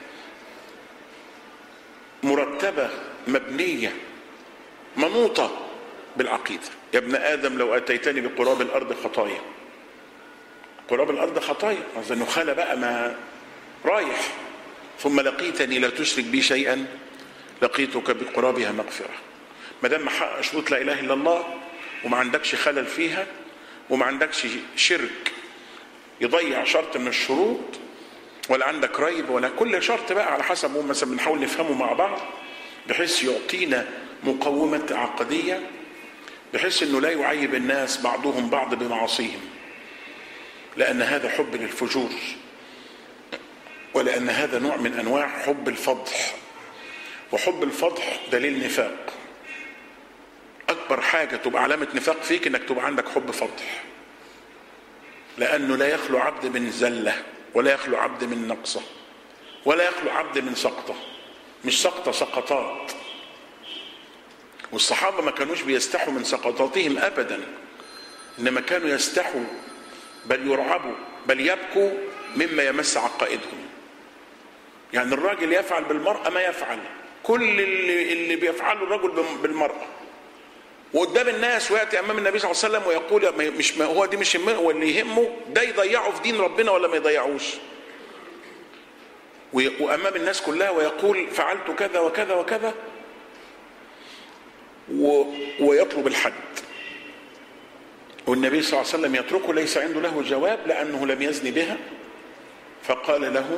مرتبه مبنيه منوطه بالعقيده يا ابن ادم لو اتيتني بقراب الارض خطايا قراب الارض خطايا انه خلى بقى ما رايح ثم لقيتني لا تشرك بي شيئا لقيتك بقرابها مغفره ما دام محقق شروط لا اله الا الله وما عندكش خلل فيها وما عندكش شرك يضيع شرط من الشروط ولا عندك ريب ولا كل شرط بقى على حسب مثلا بنحاول نفهمه مع بعض بحيث يعطينا مقومة عقدية بحيث انه لا يعيب الناس بعضهم بعض بمعاصيهم لان هذا حب للفجور ولان هذا نوع من انواع حب الفضح وحب الفضح دليل نفاق اكبر حاجه تبقى علامه نفاق فيك انك تبقى عندك حب فضح لانه لا يخلو عبد من زله ولا يخلو عبد من نقصه ولا يخلو عبد من سقطه مش سقطه سقطات والصحابة ما كانوش بيستحوا من سقطاتهم أبدا إنما كانوا يستحوا بل يرعبوا بل يبكوا مما يمس عقائدهم يعني الراجل يفعل بالمرأة ما يفعل كل اللي, اللي بيفعله الرجل بالمرأة وقدام الناس وياتي امام النبي صلى الله عليه وسلم ويقول مش ما هو دي مش هو اللي يهمه ده يضيعه في دين ربنا ولا ما يضيعوش وامام الناس كلها ويقول فعلت كذا وكذا وكذا و... ويطلب الحد والنبي صلى الله عليه وسلم يتركه ليس عنده له جواب لانه لم يزني بها فقال له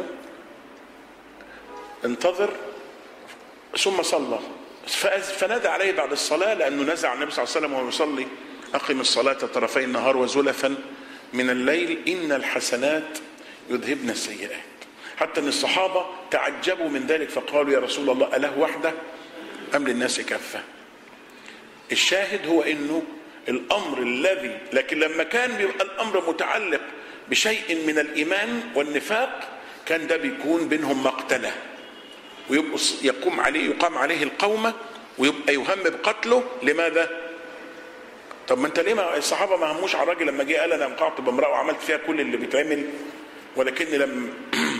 انتظر ثم صلى فنادى عليه بعد الصلاة لأنه نزع النبي صلى الله عليه وسلم وهو يصلي أقم الصلاة طرفي النهار وزلفا من الليل إن الحسنات يذهبن السيئات حتى أن الصحابة تعجبوا من ذلك فقالوا يا رسول الله أله وحده أم للناس كافة الشاهد هو أنه الأمر الذي لكن لما كان بيبقى الأمر متعلق بشيء من الإيمان والنفاق كان ده بيكون بينهم مقتله ويبقى يقوم عليه يقام عليه القومة ويبقى يهم بقتله لماذا؟ طب ما انت ليه ما الصحابه ما هموش على الراجل لما جه قال انا وقعت بامراه وعملت فيها كل اللي بيتعمل ولكني لم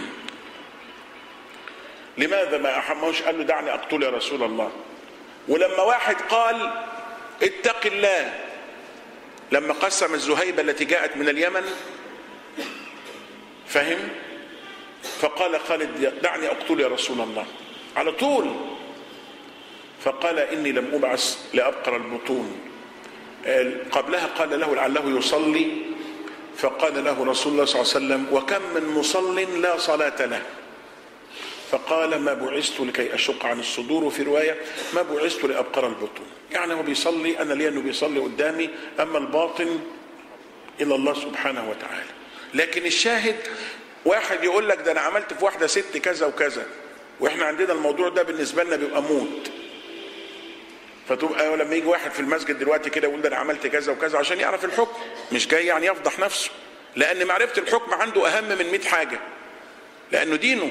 لماذا ما احموش قال له دعني اقتل يا رسول الله ولما واحد قال اتق الله لما قسم الزهيبه التي جاءت من اليمن فهم فقال خالد دعني اقتل يا رسول الله على طول فقال اني لم ابعث لابقر البطون قبلها قال له لعله يصلي فقال له رسول الله صلى الله عليه وسلم وكم من مصل لا صلاة له فقال ما بعثت لكي أشق عن الصدور وفي رواية ما بعثت لأبقر البطون يعني هو بيصلي أنا لي أنه بيصلي قدامي أما الباطن إلى الله سبحانه وتعالى لكن الشاهد واحد يقول لك ده أنا عملت في واحدة ست كذا وكذا وإحنا عندنا الموضوع ده بالنسبة لنا بيبقى موت فتبقى لما يجي واحد في المسجد دلوقتي كده يقول ده انا عملت كذا وكذا عشان يعرف الحكم مش جاي يعني يفضح نفسه لان معرفه الحكم عنده اهم من 100 حاجه لانه دينه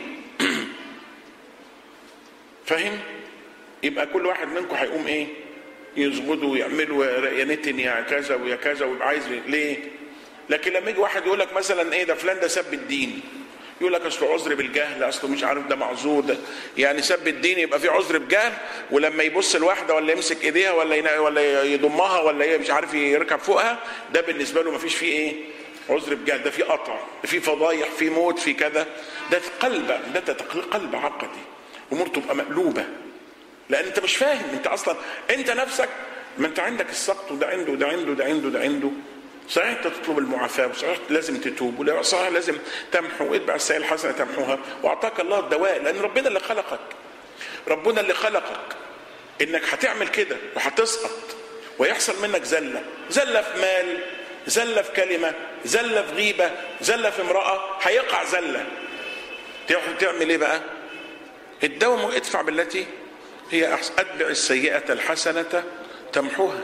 فاهم يبقى كل واحد منكم هيقوم ايه يسجدوا ويعملوا يا نتن يا كذا ويا كذا ويبقى عايز ليه لكن لما يجي واحد يقول لك مثلا ايه ده فلان ده سب الدين يقول لك اصله عذر بالجهل اصله مش عارف ده معذور ده يعني سب الدين يبقى في عذر بجهل ولما يبص الواحده ولا يمسك ايديها ولا ولا يضمها ولا مش عارف يركب فوقها ده بالنسبه له ما فيش فيه ايه عذر بجهل ده في قطع في فضايح في موت في كذا ده قلب ده قلب عقدي امور تبقى مقلوبه لان انت مش فاهم انت اصلا انت نفسك ما انت عندك السقط وده عنده وده عنده ده عنده ده عنده صحيح انت تطلب المعافاه وصحيح لازم تتوب وصحيح لازم تمحو اتبع السيئه الحسنه تمحوها واعطاك الله الدواء لان ربنا اللي خلقك ربنا اللي خلقك انك هتعمل كده وهتسقط ويحصل منك زله زله في مال زله في كلمه زله في غيبه زله في امراه هيقع زله تعمل ايه بقى الدوام ادفع بالتي هي احسن اتبع السيئه الحسنه تمحوها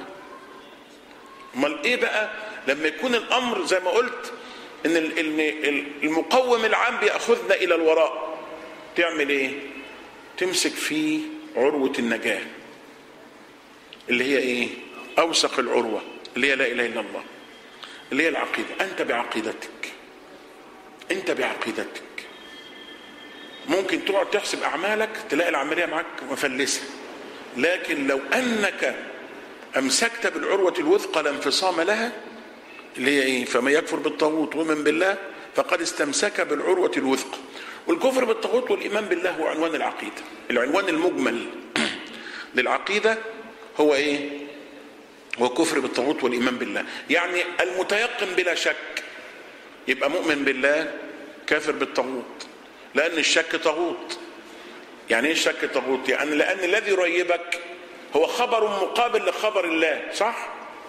امال ايه بقى لما يكون الامر زي ما قلت ان المقوم العام بياخذنا الى الوراء تعمل ايه تمسك في عروه النجاه اللي هي ايه اوثق العروه اللي هي لا اله الا الله اللي هي العقيده انت بعقيدتك انت بعقيدتك ممكن تقعد تحسب اعمالك تلاقي العمليه معاك مفلسه لكن لو انك امسكت بالعروه الوثقى لا انفصام لها اللي هي ايه فمن يكفر بالطاغوت ومن بالله فقد استمسك بالعروه الوثقى والكفر بالطاغوت والايمان بالله هو عنوان العقيده العنوان المجمل للعقيده هو ايه هو كفر بالطاغوت والايمان بالله يعني المتيقن بلا شك يبقى مؤمن بالله كافر بالطاغوت لان الشك طاغوت يعني ايه الشك طاغوت يعني لان الذي يريبك هو خبر مقابل لخبر الله صح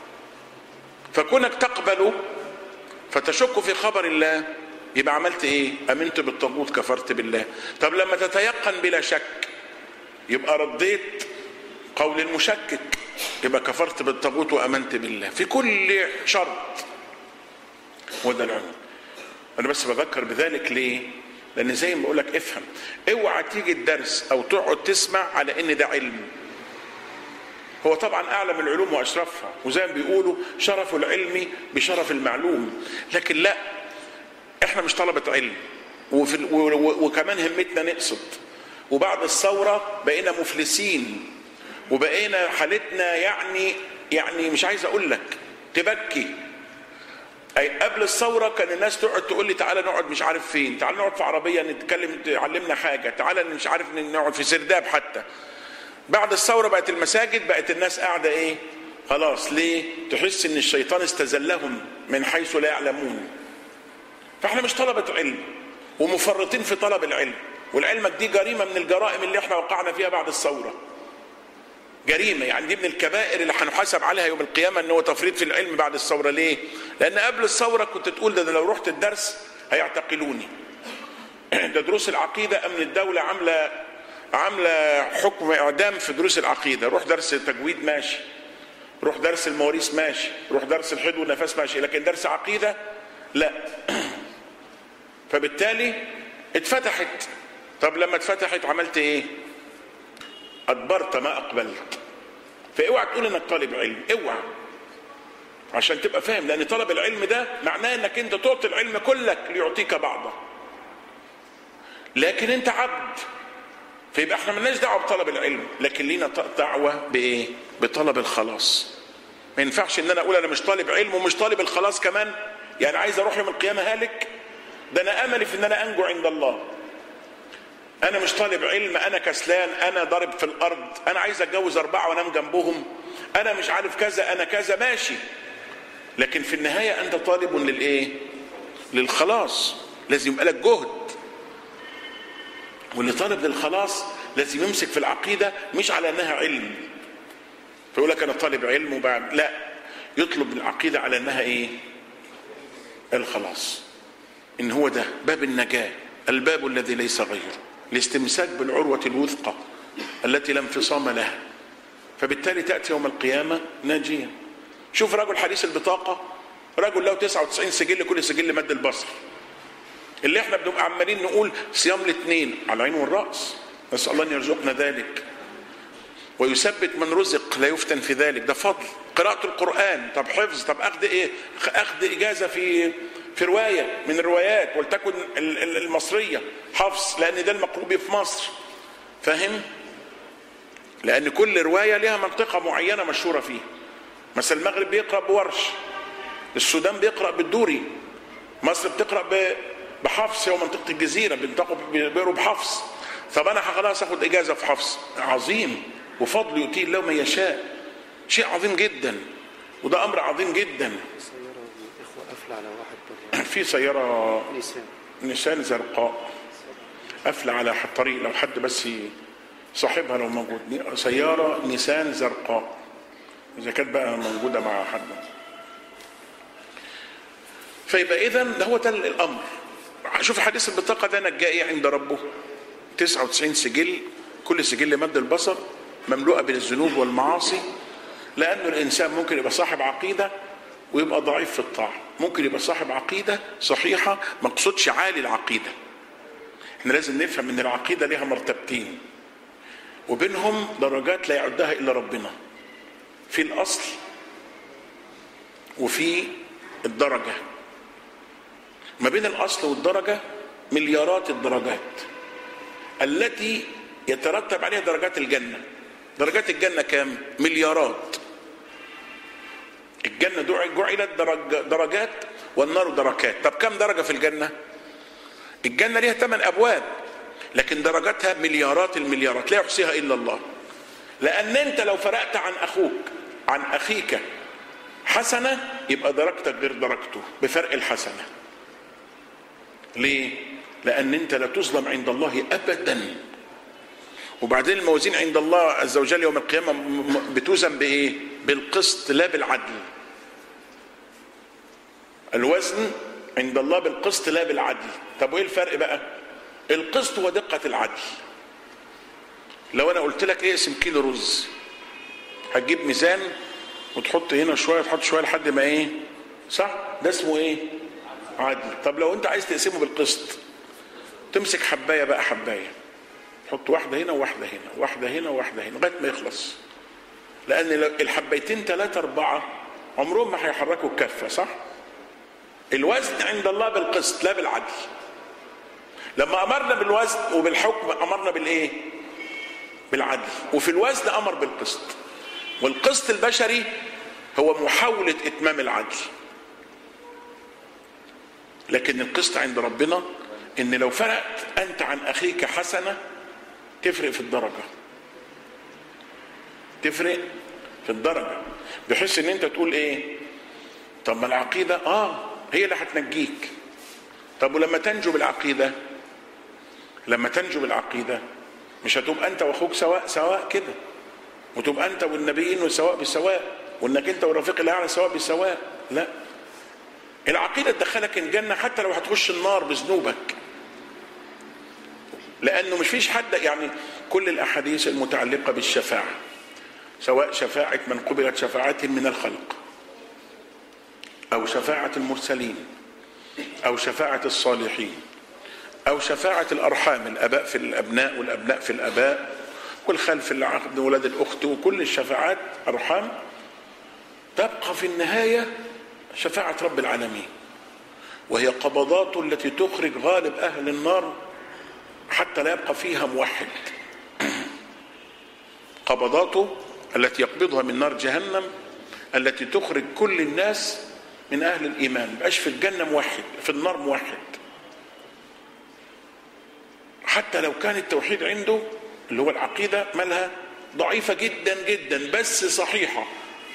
فكونك تقبل فتشك في خبر الله يبقى عملت ايه امنت بالطاغوت كفرت بالله طب لما تتيقن بلا شك يبقى رديت قول المشكك يبقى كفرت بالطاغوت وامنت بالله في كل شرط وده العنوان انا بس بذكر بذلك ليه لان زي ما بقول لك افهم اوعى تيجي الدرس او تقعد تسمع على ان ده علم هو طبعا اعلم العلوم واشرفها وزي ما بيقولوا شرف العلم بشرف المعلوم لكن لا احنا مش طلبه علم وفي ال- و- و- وكمان همتنا نقصد وبعد الثوره بقينا مفلسين وبقينا حالتنا يعني يعني مش عايز اقول لك تبكي اي قبل الثوره كان الناس تقعد تقول لي تعالى نقعد مش عارف فين تعالى نقعد في عربيه نتكلم تعلمنا حاجه تعالى مش عارف نقعد في سرداب حتى بعد الثوره بقت المساجد بقت الناس قاعده ايه خلاص ليه تحس ان الشيطان استزلهم من حيث لا يعلمون فاحنا مش طلبه علم ومفرطين في طلب العلم والعلمك دي جريمه من الجرائم اللي احنا وقعنا فيها بعد الثوره جريمه يعني دي من الكبائر اللي هنحاسب عليها يوم القيامه ان هو تفريط في العلم بعد الثوره ليه؟ لان قبل الثوره كنت تقول ده, ده لو رحت الدرس هيعتقلوني. ده دروس العقيده امن الدوله عامله عامله حكم اعدام في دروس العقيده، روح درس تجويد ماشي. روح درس المواريث ماشي، روح درس الحيض والنفاس ماشي، لكن درس عقيده لا. فبالتالي اتفتحت طب لما اتفتحت عملت ايه؟ ادبرت ما اقبلت فاوعى تقول انك طالب علم اوعى عشان تبقى فاهم لان طلب العلم ده معناه انك انت تعطي العلم كلك ليعطيك بعضه لكن انت عبد فيبقى احنا مالناش دعوه بطلب العلم لكن لينا دعوه بايه بطلب الخلاص ما ينفعش ان انا اقول انا مش طالب علم ومش طالب الخلاص كمان يعني عايز اروح يوم القيامه هالك ده انا املي في ان انا انجو عند الله انا مش طالب علم انا كسلان انا ضارب في الارض انا عايز اتجوز اربعه وانام جنبهم انا مش عارف كذا انا كذا ماشي لكن في النهايه انت طالب للايه للخلاص لازم يبقى لك جهد واللي طالب للخلاص لازم يمسك في العقيده مش على انها علم فيقول لك انا طالب علم وبعد لا يطلب العقيده على انها ايه الخلاص ان هو ده باب النجاه الباب الذي ليس غيره الاستمساك بالعروة الوثقى التي لا انفصام لها فبالتالي تأتي يوم القيامة ناجيا شوف رجل حديث البطاقة رجل له 99 سجل كل سجل مد البصر اللي احنا بنبقى عمالين نقول صيام الاثنين على العين والرأس نسأل الله أن يرزقنا ذلك ويثبت من رزق لا يفتن في ذلك ده فضل قراءة القرآن طب حفظ طب أخذ إيه أخذ إجازة في في رواية من الروايات ولتكن المصرية حفص لأن ده المقروب في مصر فاهم؟ لأن كل رواية لها منطقة معينة مشهورة فيها مثلا المغرب بيقرأ بورش السودان بيقرأ بالدوري مصر بتقرأ بحفص هو منطقة الجزيرة بينطقوا بيقروا بحفص طب أنا خلاص آخد إجازة في حفص عظيم وفضل يؤتيه الله من يشاء شيء عظيم جدا وده أمر عظيم جدا قفل على واحد في سيارة نيسان نيسان زرقاء قافلة على الطريق لو حد بس صاحبها لو موجود سيارة نيسان زرقاء إذا كانت بقى موجودة مع حد فيبقى إذا ده هو ده الأمر شوف حديث البطاقة ده نجاه إيه عند ربه 99 سجل كل سجل مد البصر مملوءة بالذنوب والمعاصي لأنه الإنسان ممكن يبقى صاحب عقيدة ويبقى ضعيف في الطاعة ممكن يبقى صاحب عقيدة صحيحة ما اقصدش عالي العقيدة احنا لازم نفهم ان العقيدة لها مرتبتين وبينهم درجات لا يعدها الا ربنا في الاصل وفي الدرجة ما بين الاصل والدرجة مليارات الدرجات التي يترتب عليها درجات الجنة درجات الجنة كام مليارات الجنة جعلت درج درجات والنار دركات طب كم درجة في الجنة الجنة ليها ثمان أبواب لكن درجاتها مليارات المليارات لا يحصيها إلا الله لأن أنت لو فرقت عن أخوك عن أخيك حسنة يبقى درجتك غير درجته بفرق الحسنة ليه؟ لأن أنت لا تظلم عند الله أبدا وبعدين الموازين عند الله عز وجل يوم القيامة بتوزن بإيه؟ بالقسط لا بالعدل الوزن عند الله بالقسط لا بالعدل طب وايه الفرق بقى القسط هو دقة العدل لو انا قلت لك اقسم كيلو رز هتجيب ميزان وتحط هنا شوية تحط شوية لحد ما ايه صح ده اسمه ايه عدل طب لو انت عايز تقسمه بالقسط تمسك حباية بقى حباية تحط واحدة هنا وواحدة هنا واحدة هنا وواحدة هنا لغاية ما يخلص لان لو الحبيتين ثلاثة أربعة عمرهم ما هيحركوا الكفة صح؟ الوزن عند الله بالقسط لا بالعدل لما أمرنا بالوزن وبالحكم أمرنا بالإيه؟ بالعدل وفي الوزن أمر بالقسط والقسط البشري هو محاولة إتمام العدل لكن القسط عند ربنا إن لو فرقت أنت عن أخيك حسنة تفرق في الدرجة تفرق في الدرجة بحيث ان انت تقول ايه طب ما العقيدة اه هي اللي هتنجيك طب ولما تنجو بالعقيدة لما تنجو بالعقيدة مش هتبقى انت واخوك سواء سواء كده وتبقى انت والنبيين سواء بسواء وانك انت والرفيق الاعلى سواء بسواء لا العقيدة تدخلك الجنة حتى لو هتخش النار بذنوبك لانه مش فيش حد يعني كل الاحاديث المتعلقة بالشفاعة سواء شفاعة من قبلت شفاعة من الخلق أو شفاعة المرسلين أو شفاعة الصالحين أو شفاعة الأرحام الأباء في الأبناء والأبناء في الأباء والخال في العقد ولاد الأخت وكل الشفاعات أرحام تبقى في النهاية شفاعة رب العالمين وهي قبضات التي تخرج غالب أهل النار حتى لا يبقى فيها موحد قبضاته التي يقبضها من نار جهنم التي تخرج كل الناس من اهل الايمان مبقاش في الجنه موحد في النار موحد حتى لو كان التوحيد عنده اللي هو العقيده مالها ضعيفه جدا جدا بس صحيحه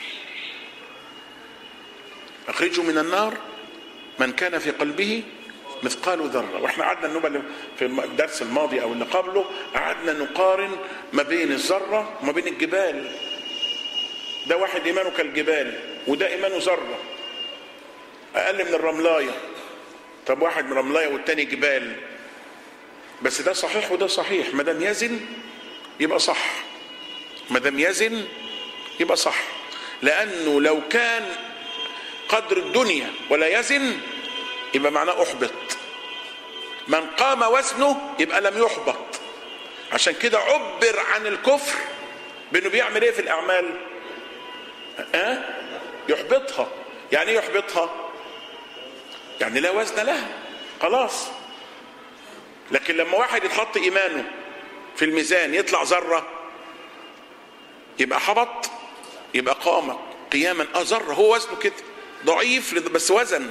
اخرجوا من النار من كان في قلبه مثقال ذره واحنا قعدنا النوبه في الدرس الماضي او اللي قبله قعدنا نقارن ما بين الذره وما بين الجبال ده واحد ايمانه كالجبال وده ايمانه ذره اقل من الرملايه طب واحد من رملايه والتاني جبال بس ده صحيح وده صحيح ما دام يزن يبقى صح ما دام يزن يبقى صح لانه لو كان قدر الدنيا ولا يزن يبقى معناه احبط من قام وزنه يبقى لم يحبط عشان كده عبر عن الكفر بانه بيعمل ايه في الاعمال أه؟ يحبطها يعني ايه يحبطها يعني لا وزن لها خلاص لكن لما واحد يتحط ايمانه في الميزان يطلع ذره يبقى حبط يبقى قام قياما اه ذره هو وزنه كده ضعيف بس وزن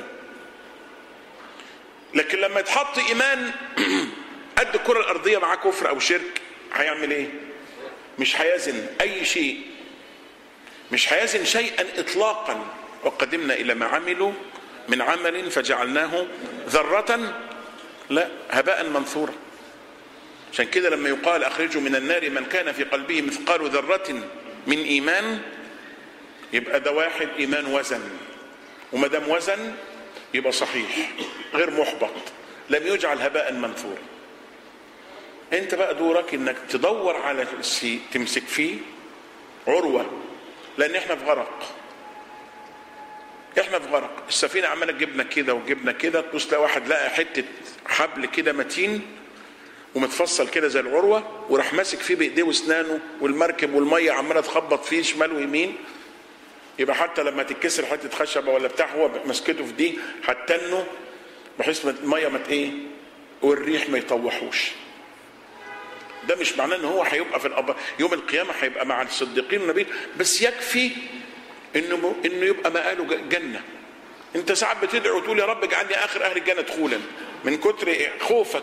لكن لما يتحط ايمان قد الكره الارضيه معاه كفر او شرك هيعمل ايه مش هيزن اي شيء مش هيزن شيئا اطلاقا وقدمنا الى ما عملوا من عمل فجعلناه ذره لا هباء منثورا عشان كده لما يقال اخرجوا من النار من كان في قلبه مثقال ذره من ايمان يبقى ده واحد ايمان وزن وما دام وزن يبقى صحيح غير محبط لم يجعل هباء منثورا انت بقى دورك انك تدور على الشيء تمسك فيه عروه لان احنا في غرق احنا في غرق السفينه عماله تجيبنا كده وجبنا كده تبص تلاقي واحد لقى حته حبل كده متين ومتفصل كده زي العروه وراح ماسك فيه بايديه واسنانه والمركب والميه عماله تخبط فيه شمال ويمين يبقى حتى لما تتكسر حته خشبه ولا بتاع هو مسكته في دي هتنه بحيث الميه ما ايه والريح ما يطوحوش ده مش معناه ان هو هيبقى في الأب... يوم القيامه هيبقى مع الصديقين والنبيين بس يكفي انه انه يبقى مقاله جنه انت ساعات بتدعو وتقول يا رب اجعلني اخر اهل الجنه دخولا من كتر خوفك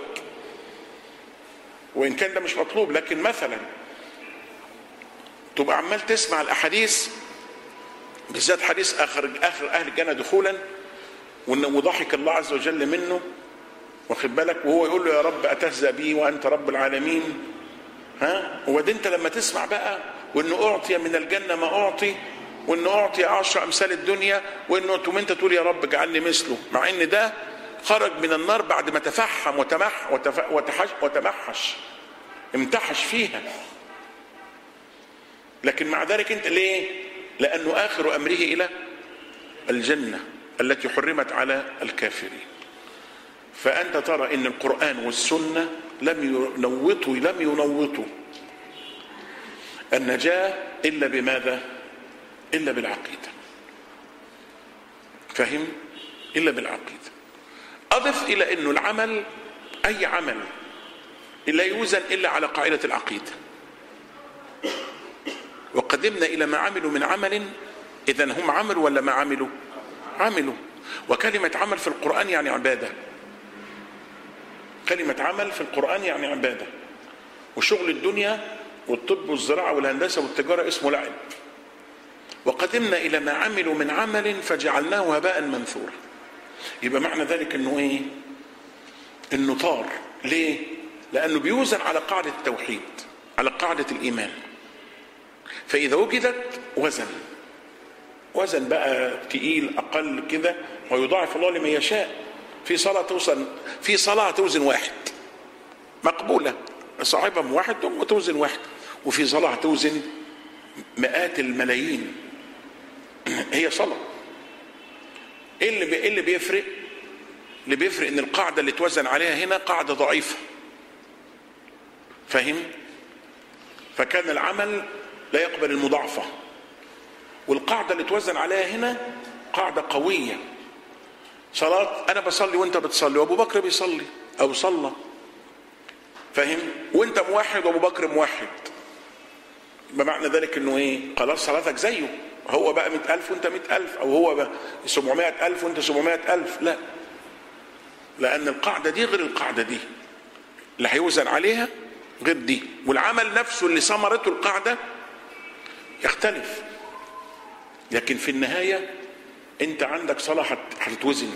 وان كان ده مش مطلوب لكن مثلا تبقى عمال تسمع الاحاديث بالذات حديث اخر اخر اهل الجنه دخولا وضحك الله عز وجل منه واخد بالك وهو يقول له يا رب اتهزأ بي وانت رب العالمين ها وبعدين انت لما تسمع بقى وانه اعطي من الجنه ما اعطي وانه اعطي عشر امثال الدنيا وانه تقوم انت تقول يا رب اجعلني مثله مع ان ده خرج من النار بعد ما تفحم وتمح وتف... وتحش وتمحش امتحش فيها لكن مع ذلك انت ليه لانه اخر امره الى الجنه التي حرمت على الكافرين فانت ترى ان القران والسنه لم ينوطوا لم ينوطوا النجاة إلا بماذا إلا بالعقيدة فهم إلا بالعقيدة أضف إلى أنه العمل أي عمل لا يوزن إلا على قاعدة العقيدة وقدمنا إلى ما عملوا من عمل إذا هم عملوا ولا ما عملوا عملوا وكلمة عمل في القرآن يعني عبادة كلمة عمل في القرآن يعني عبادة وشغل الدنيا والطب والزراعة والهندسة والتجارة اسمه لعب وقدمنا إلى ما عملوا من عمل فجعلناه هباء منثورا يبقى معنى ذلك انه ايه انه طار ليه لانه بيوزن على قاعدة التوحيد على قاعدة الايمان فاذا وجدت وزن وزن بقى تقيل اقل كده ويضاعف الله لمن يشاء في صلاة توصل في صلاة توزن واحد مقبولة صاحبها واحد وتوزن واحد وفي صلاة توزن مئات الملايين هي صلاة ايه اللي بي... إيه اللي بيفرق اللي بيفرق ان القاعدة اللي توزن عليها هنا قاعدة ضعيفة فاهم فكان العمل لا يقبل المضاعفة والقاعدة اللي توزن عليها هنا قاعدة قوية صلاة أنا بصلي وأنت بتصلي وأبو بكر بيصلي أو صلى فاهم وأنت موحد وأبو بكر موحد بمعنى ذلك إنه إيه خلاص صلاتك زيه هو بقى مئة ألف وأنت مئة ألف أو هو بقى سبعمائة ألف وأنت سبعمائة ألف لا لأن القاعدة دي غير القاعدة دي اللي هيوزن عليها غير دي والعمل نفسه اللي ثمرته القاعدة يختلف لكن في النهاية انت عندك صلاة هتتوزن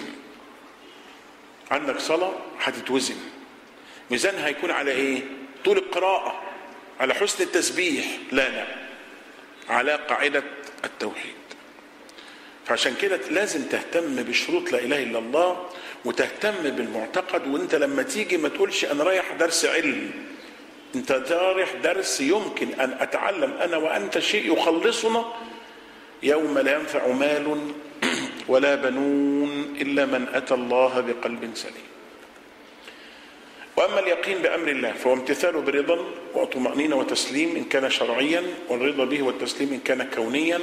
عندك صلاة هتتوزن ميزانها هيكون على ايه طول القراءة على حسن التسبيح لا لا على قاعدة التوحيد فعشان كده لازم تهتم بشروط لا اله الا الله وتهتم بالمعتقد وانت لما تيجي ما تقولش انا رايح درس علم انت رايح درس يمكن ان اتعلم انا وانت شيء يخلصنا يوم لا ينفع مال ولا بنون الا من اتى الله بقلب سليم واما اليقين بامر الله فهو امتثاله برضا وطمانينه وتسليم ان كان شرعيا والرضا به والتسليم ان كان كونيا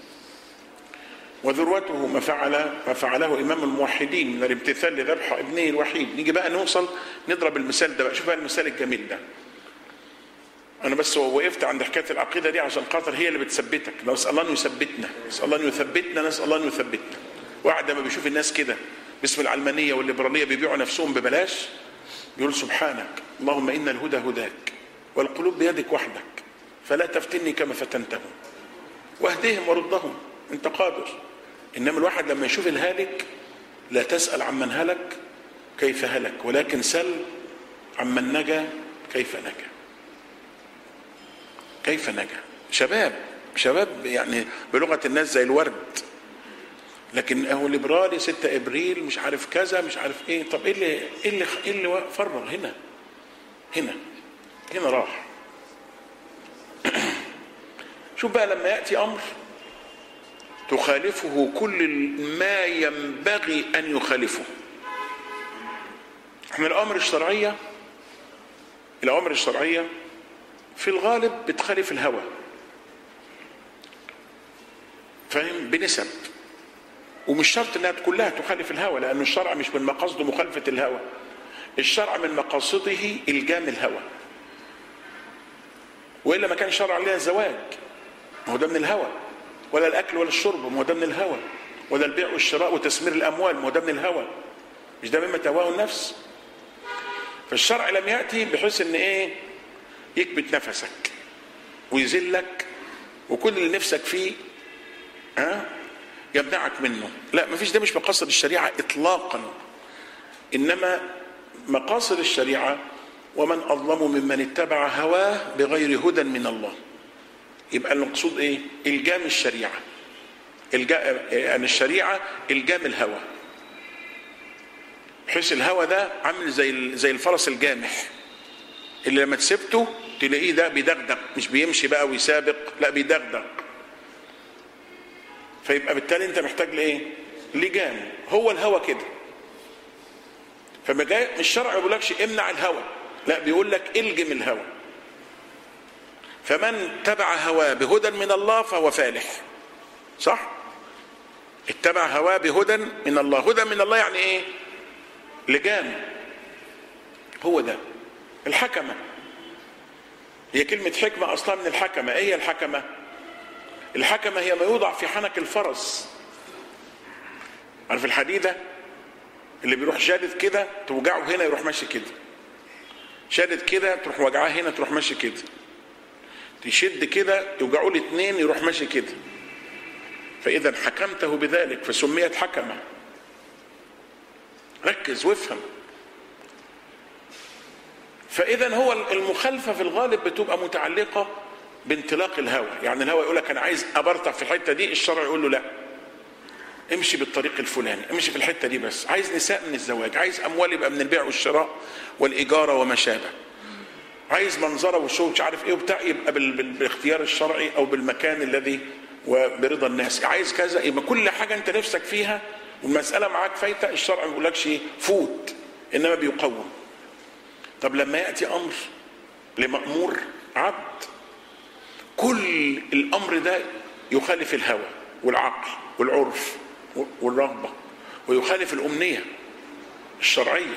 وذروته ما فعل ما فعله امام الموحدين من الامتثال لذبح ابنه الوحيد نيجي بقى نوصل نضرب المثال ده بقى شوف بقى المثال الجميل ده انا بس وقفت عند حكايه العقيده دي عشان خاطر هي اللي بتثبتك نسال الله انه يثبتنا نسال الله انه يثبتنا نسال الله انه يثبتنا واحد لما بيشوف الناس كده باسم العلمانيه والليبراليه بيبيعوا نفسهم ببلاش بيقول سبحانك اللهم ان الهدى هداك والقلوب بيدك وحدك فلا تفتني كما فتنتهم واهدهم وردهم انت قادر انما الواحد لما يشوف الهالك لا تسال عمن هلك كيف هلك ولكن سل عمن نجا كيف نجا كيف نجا شباب شباب يعني بلغه الناس زي الورد لكن هو ليبرالي 6 ابريل مش عارف كذا مش عارف ايه طب ايه اللي ايه اللي ايه اللي فرغ هنا هنا هنا راح شوف بقى لما ياتي امر تخالفه كل ما ينبغي ان يخالفه احنا الاوامر الشرعيه الاوامر الشرعيه في الغالب بتخالف الهوى فاهم بنسب ومش شرط انها كلها تخالف الهوى لان الشرع مش من مقاصده مخالفه الهوى الشرع من مقاصده الجام الهوى والا ما كان شرع لنا الزواج ما هو ده من الهوى ولا الاكل ولا الشرب ما هو ده من الهوى ولا البيع والشراء وتسمير الاموال ما هو ده من الهوى مش ده مما تهواه النفس فالشرع لم ياتي بحيث ان ايه يكبت نفسك ويذلك وكل اللي نفسك فيه ها يمنعك منه لا ما فيش ده مش مقاصد الشريعة إطلاقا إنما مقاصد الشريعة ومن أظلم ممن اتبع هواه بغير هدى من الله يبقى المقصود إيه إلجام الشريعة إلجا... يعني الشريعة إلجام الهوى بحيث الهوى ده عامل زي زي الفرس الجامح اللي لما تسيبته تلاقيه ده بيدغدغ مش بيمشي بقى ويسابق لا بيدغدغ فيبقى بالتالي انت محتاج لايه؟ لجام هو الهوى كده فما جاي الشرع ما بيقولكش امنع الهوى لا بيقول لك الجم الهوى فمن تبع هواه بهدى من الله فهو فالح صح اتبع هواه بهدى من الله هدى من الله يعني ايه لجام هو ده الحكمة هي كلمة حكمة أصلا من الحكمة إيه هي الحكمة الحكمة هي ما يوضع في حنك الفرس عارف الحديدة اللي بيروح شادد كده توجعه هنا يروح ماشي كده شادد كده تروح وجعاه هنا تروح ماشي كده تشد كده يوجعه الاثنين يروح ماشي كده فإذا حكمته بذلك فسميت حكمة ركز وافهم فإذا هو المخالفة في الغالب بتبقى متعلقة بانطلاق الهوى يعني الهوى يقول لك أنا عايز أبرطع في الحتة دي الشرع يقول له لا امشي بالطريق الفلاني امشي في الحتة دي بس عايز نساء من الزواج عايز أموال يبقى من البيع والشراء والإجارة وما شابه عايز منظره وشو مش عارف ايه وبتاع يبقى بال- بال- بالاختيار الشرعي او بالمكان الذي وبرضا الناس عايز كذا يبقى كل حاجه انت نفسك فيها والمساله معاك فايته الشرع ما بيقولكش ايه فوت انما بيقوم طب لما ياتي امر لمامور عبد كل الامر ده يخالف الهوى والعقل والعرف والرغبه ويخالف الامنيه الشرعيه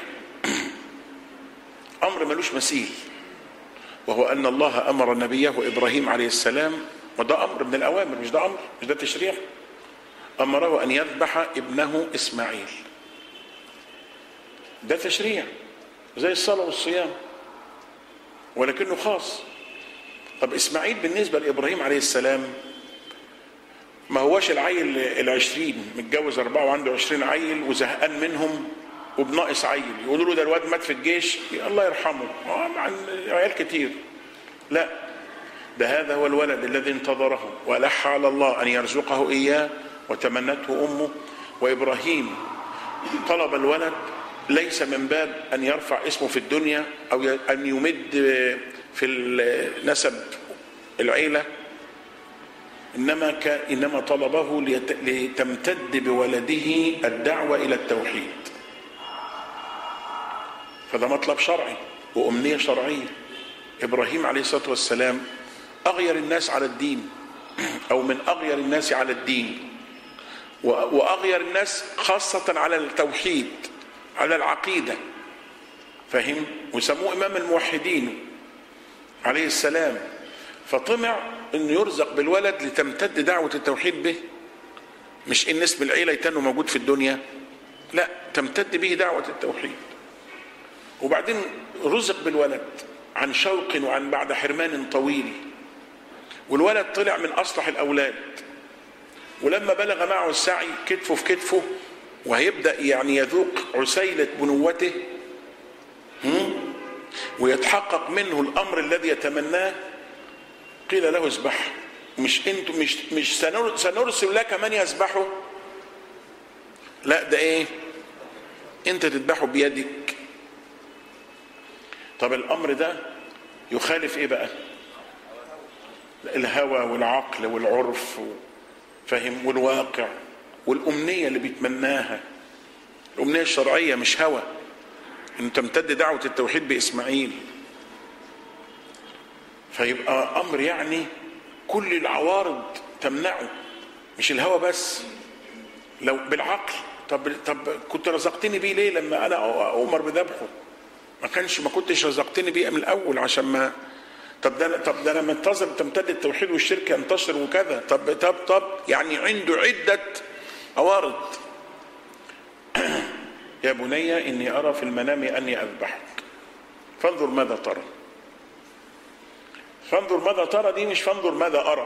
امر ملوش مثيل وهو ان الله امر نبيه ابراهيم عليه السلام وده امر من الاوامر مش ده امر مش ده تشريع امره ان يذبح ابنه اسماعيل ده تشريع زي الصلاه والصيام ولكنه خاص طب اسماعيل بالنسبه لابراهيم عليه السلام ما هوش العيل العشرين متجوز أربعة وعنده عشرين عيل وزهقان منهم وبناقص عيل يقولوا له ده الواد مات في الجيش الله يرحمه آه، مع عيال كتير لا ده هذا هو الولد الذي انتظره والح على الله ان يرزقه اياه وتمنته امه وابراهيم طلب الولد ليس من باب ان يرفع اسمه في الدنيا او ي- ان يمد في النسب العيله انما ك... انما طلبه ليت... لتمتد بولده الدعوه الى التوحيد فده مطلب شرعي وامنيه شرعيه ابراهيم عليه الصلاه والسلام اغير الناس على الدين او من اغير الناس على الدين و- واغير الناس خاصه على التوحيد على العقيده فهم وسموه امام الموحدين عليه السلام فطمع انه يرزق بالولد لتمتد دعوه التوحيد به مش ان اسم العيله يتنه موجود في الدنيا لا تمتد به دعوه التوحيد وبعدين رزق بالولد عن شوق وعن بعد حرمان طويل والولد طلع من اصلح الاولاد ولما بلغ معه السعي كتفه في كتفه وهيبدا يعني يذوق عسيله بنوته هم؟ ويتحقق منه الامر الذي يتمناه قيل له اذبحه مش انتم مش مش سنر- سنرسل لك من يذبحه لا ده ايه انت تذبحه بيدك طب الامر ده يخالف ايه بقى الهوى والعقل والعرف و- فهم والواقع والامنيه اللي بيتمناها الامنيه الشرعيه مش هوى ان تمتد دعوه التوحيد باسماعيل فيبقى امر يعني كل العوارض تمنعه مش الهوى بس لو بالعقل طب طب كنت رزقتني بيه ليه لما انا اؤمر بذبحه ما كانش ما كنتش رزقتني بيه من الاول عشان ما طب ده طب ده انا منتظر تمتد التوحيد والشرك ينتشر وكذا طب طب طب يعني عنده عده عوارض يا بني اني ارى في المنام اني اذبحك فانظر ماذا ترى فانظر ماذا ترى دي مش فانظر ماذا ارى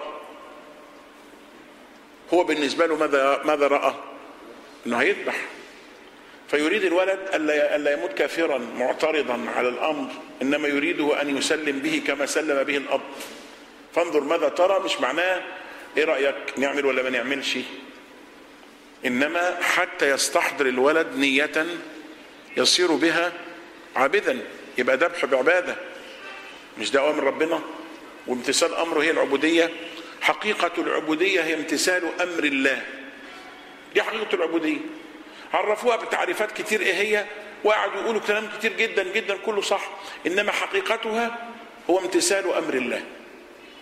هو بالنسبه له ماذا ماذا راى انه هيذبح فيريد الولد الا الا يموت كافرا معترضا على الامر انما يريده ان يسلم به كما سلم به الاب فانظر ماذا ترى مش معناه ايه رايك نعمل ولا ما نعملش انما حتى يستحضر الولد نيه يصير بها عابدا يبقى ذبح بعباده مش ده امر ربنا وامتثال امره هي العبوديه حقيقه العبوديه هي امتثال امر الله دي حقيقه العبوديه عرفوها بتعريفات كتير ايه هي وقعدوا يقولوا كلام كتير جدا جدا كله صح انما حقيقتها هو امتثال امر الله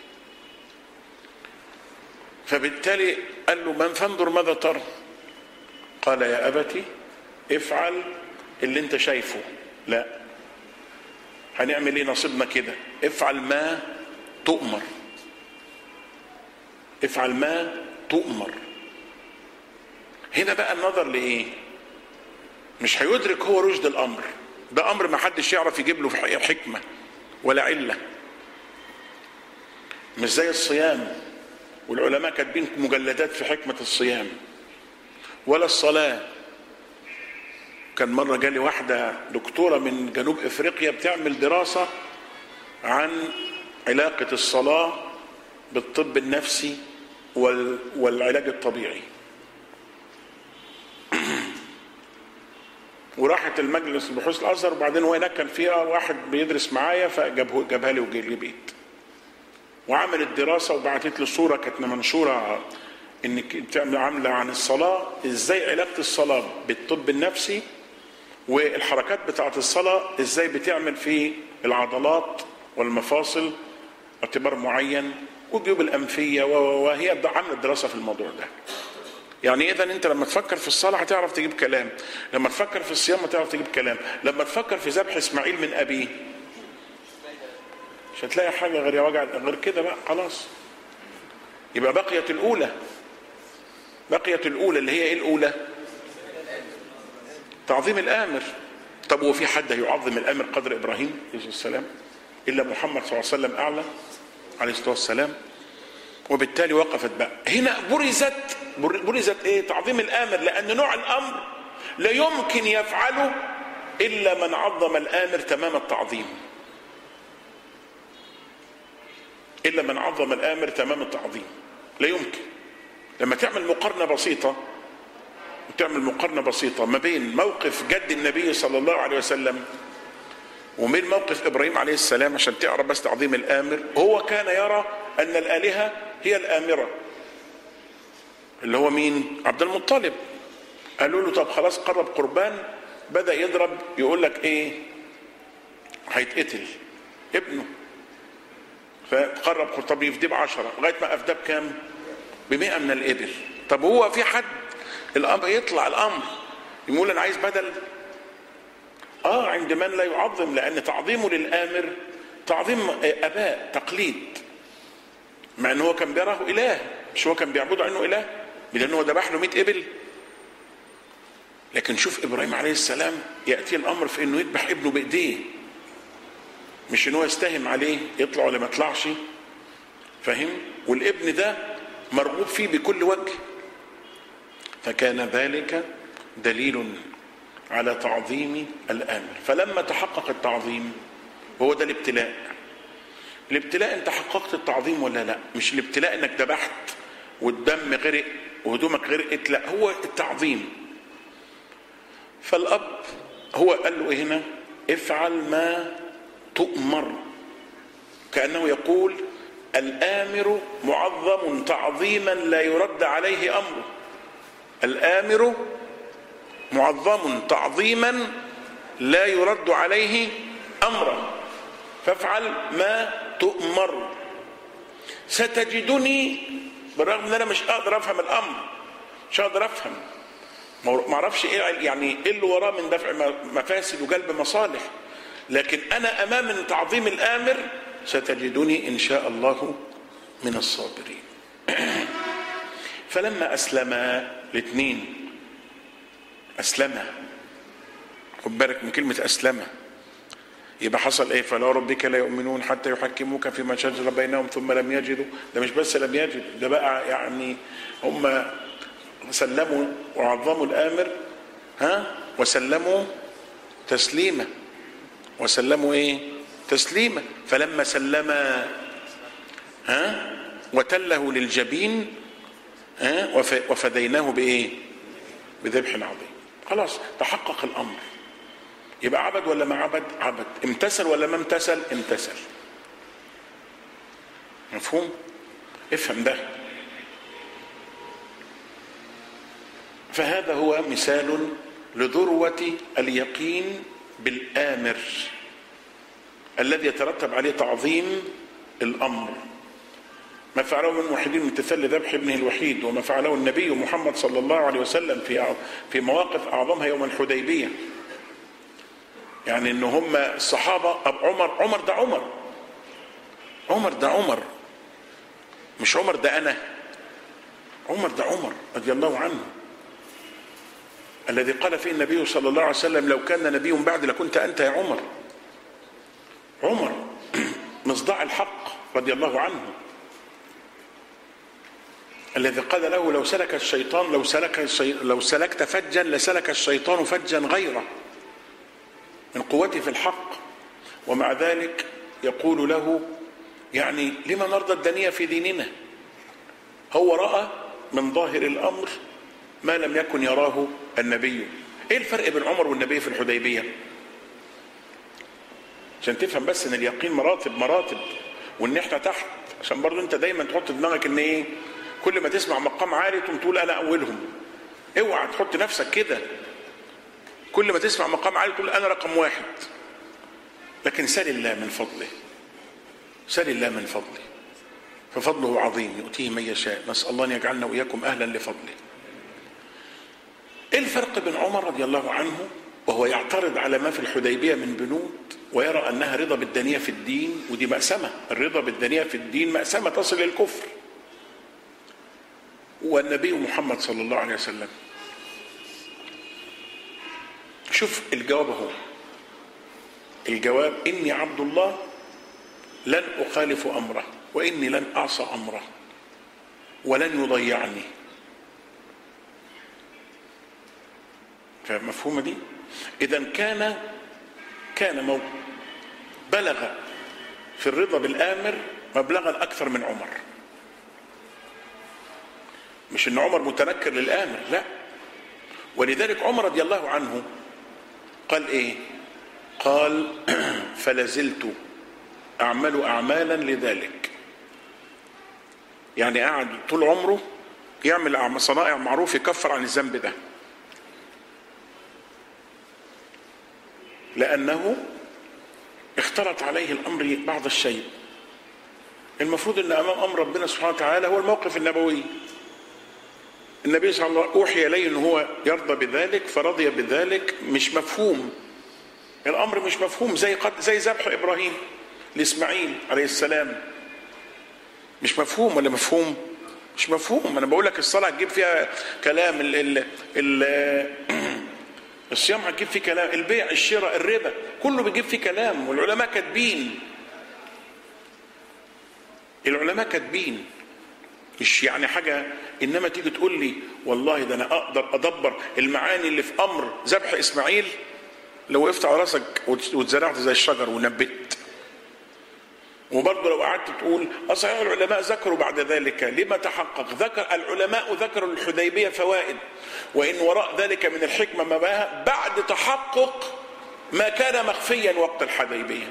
فبالتالي قال له من فانظر ماذا ترى قال يا أبتي افعل اللي انت شايفه لا هنعمل ايه نصيبنا كده افعل ما تؤمر افعل ما تؤمر هنا بقى النظر لايه مش هيدرك هو رشد الامر ده امر ما حدش يعرف يجيب له في حكمه ولا عله مش زي الصيام والعلماء كاتبين مجلدات في حكمه الصيام ولا الصلاه كان مرة جالي واحدة دكتورة من جنوب افريقيا بتعمل دراسة عن علاقة الصلاة بالطب النفسي وال... والعلاج الطبيعي وراحت المجلس بحوث الازهر وبعدين هو هناك كان فيها واحد بيدرس معايا فجابه جابها لي وجي لي بيت وعملت دراسه وبعتت لي صوره كانت منشوره انك بتعمل عامله عن الصلاه ازاي علاقه الصلاه بالطب النفسي والحركات بتاعه الصلاه ازاي بتعمل في العضلات والمفاصل اعتبار معين والجيوب الانفيه وهي عملت دراسه في الموضوع ده يعني اذا انت لما تفكر في الصلاه هتعرف تجيب كلام لما تفكر في الصيام هتعرف تجيب كلام لما تفكر في ذبح اسماعيل من ابيه مش هتلاقي حاجه غير وجع غير كده بقى خلاص يبقى بقيت الاولى بقيت الاولى اللي هي ايه الاولى تعظيم الامر طب هو في حد هيعظم الامر قدر ابراهيم عليه السلام الا محمد صلى الله عليه وسلم اعلى عليه الصلاه والسلام وبالتالي وقفت بقى هنا برزت برزت ايه تعظيم الامر لان نوع الامر لا يمكن يفعله الا من عظم الامر تمام التعظيم الا من عظم الامر تمام التعظيم لا يمكن لما تعمل مقارنه بسيطه وتعمل مقارنه بسيطه ما بين موقف جد النبي صلى الله عليه وسلم ومن موقف ابراهيم عليه السلام عشان تعرف بس تعظيم الامر هو كان يرى ان الالهه هي الامره اللي هو مين عبد المطلب قالوا له طب خلاص قرب قربان بدا يضرب يقول لك ايه هيتقتل ابنه فقرب طب يفديه بعشرة لغايه ما افداه بكام؟ بمئة من الابل طب هو في حد الامر يطلع الامر يقول انا عايز بدل اه عند من لا يعظم لان تعظيمه للامر تعظيم اباء تقليد مع ان هو كان بيراه اله مش هو كان بيعبده عنه اله لان هو ذبح له 100 ابل لكن شوف ابراهيم عليه السلام ياتي الامر في انه يذبح ابنه بايديه مش ان هو يستهم عليه يطلع ولا ما يطلعش فاهم والابن ده مرغوب فيه بكل وجه فكان ذلك دليل على تعظيم الامر فلما تحقق التعظيم وهو ده الابتلاء الابتلاء انت حققت التعظيم ولا لا مش الابتلاء انك ذبحت والدم غرق وهدومك غرقت لا هو التعظيم فالاب هو قال له إيه هنا افعل ما تؤمر كانه يقول الامر معظم تعظيما لا يرد عليه امره الامر معظم تعظيما لا يرد عليه امره فافعل ما تؤمر ستجدني بالرغم ان انا مش اقدر افهم الامر مش اقدر افهم ما اعرفش ايه يعني ايه اللي وراه من دفع مفاسد وجلب مصالح لكن انا امام تعظيم الامر ستجدني ان شاء الله من الصابرين فلما اسلم الاثنين اسلم خد بالك من كلمه اسلم يبقى حصل ايه فلا ربك لا يؤمنون حتى يحكموك فيما شجر بينهم ثم لم يجدوا ده مش بس لم يجدوا ده بقى يعني هم سلموا وعظموا الامر ها وسلموا تسليما وسلموا ايه تسليما فلما سلم ها وتله للجبين ها وفديناه بايه بذبح عظيم خلاص تحقق الامر يبقى عبد ولا ما عبد عبد امتثل ولا ما امتثل امتثل مفهوم افهم ده فهذا هو مثال لذروة اليقين بالآمر الذي يترتب عليه تعظيم الأمر ما فعله من موحدين امتثال لذبح ابنه الوحيد وما فعله النبي محمد صلى الله عليه وسلم في في مواقف اعظمها يوم الحديبيه يعني ان هم الصحابه اب عمر عمر ده عمر عمر ده عمر مش عمر ده انا عمر ده عمر رضي الله عنه الذي قال فيه النبي صلى الله عليه وسلم لو كان نبي بعد لكنت انت يا عمر عمر مصداع الحق رضي الله عنه الذي قال له لو سلك الشيطان لو سلك الشي... لو سلكت فجا لسلك الشيطان فجا غيره من قوته في الحق ومع ذلك يقول له يعني لما نرضى الدنيا في ديننا هو راى من ظاهر الامر ما لم يكن يراه النبي ايه الفرق بين عمر والنبي في الحديبيه عشان تفهم بس ان اليقين مراتب مراتب وان احنا تحت عشان برضو انت دايما تحط في دماغك ان ايه كل ما تسمع مقام عالي تقوم تقول انا اولهم اوعى تحط نفسك كده كل ما تسمع مقام عالي تقول انا رقم واحد لكن سل الله من فضله سل الله من فضله ففضله عظيم يؤتيه من يشاء نسال الله ان يجعلنا واياكم اهلا لفضله ايه الفرق بين عمر رضي الله عنه وهو يعترض على ما في الحديبيه من بنود ويرى انها رضا بالدنيه في الدين ودي مأسمه الرضا بالدنيه في الدين مأسمه تصل للكفر والنبي محمد صلى الله عليه وسلم شوف الجواب اهو الجواب اني عبد الله لن اخالف امره واني لن اعصى امره ولن يضيعني فمفهومه دي اذا كان كان مو بلغ في الرضا بالامر مبلغا اكثر من عمر مش ان عمر متنكر للامر لا ولذلك عمر رضي الله عنه قال ايه قال فلازلت اعمل اعمالا لذلك يعني قعد طول عمره يعمل صنائع معروف يكفر عن الذنب ده لانه اختلط عليه الامر بعض الشيء المفروض ان امام امر ربنا سبحانه وتعالى هو الموقف النبوي النبي صلى الله عليه وسلم اوحي اليه ان هو يرضى بذلك فرضي بذلك مش مفهوم الامر مش مفهوم زي قد زي ذبح ابراهيم لاسماعيل عليه السلام مش مفهوم ولا مفهوم مش مفهوم انا بقول لك الصلاه هتجيب فيها كلام ال ال ال الصيام هتجيب فيه كلام البيع الشراء الربا كله بيجيب فيه كلام والعلماء كاتبين العلماء كاتبين مش يعني حاجة إنما تيجي تقول لي والله ده أنا أقدر أدبر المعاني اللي في أمر ذبح إسماعيل لو وقفت على راسك واتزرعت زي الشجر ونبت وبرضه لو قعدت تقول أصحيح العلماء ذكروا بعد ذلك لما تحقق ذكر العلماء ذكروا الحديبية فوائد وإن وراء ذلك من الحكمة ما بعد تحقق ما كان مخفيا وقت الحديبية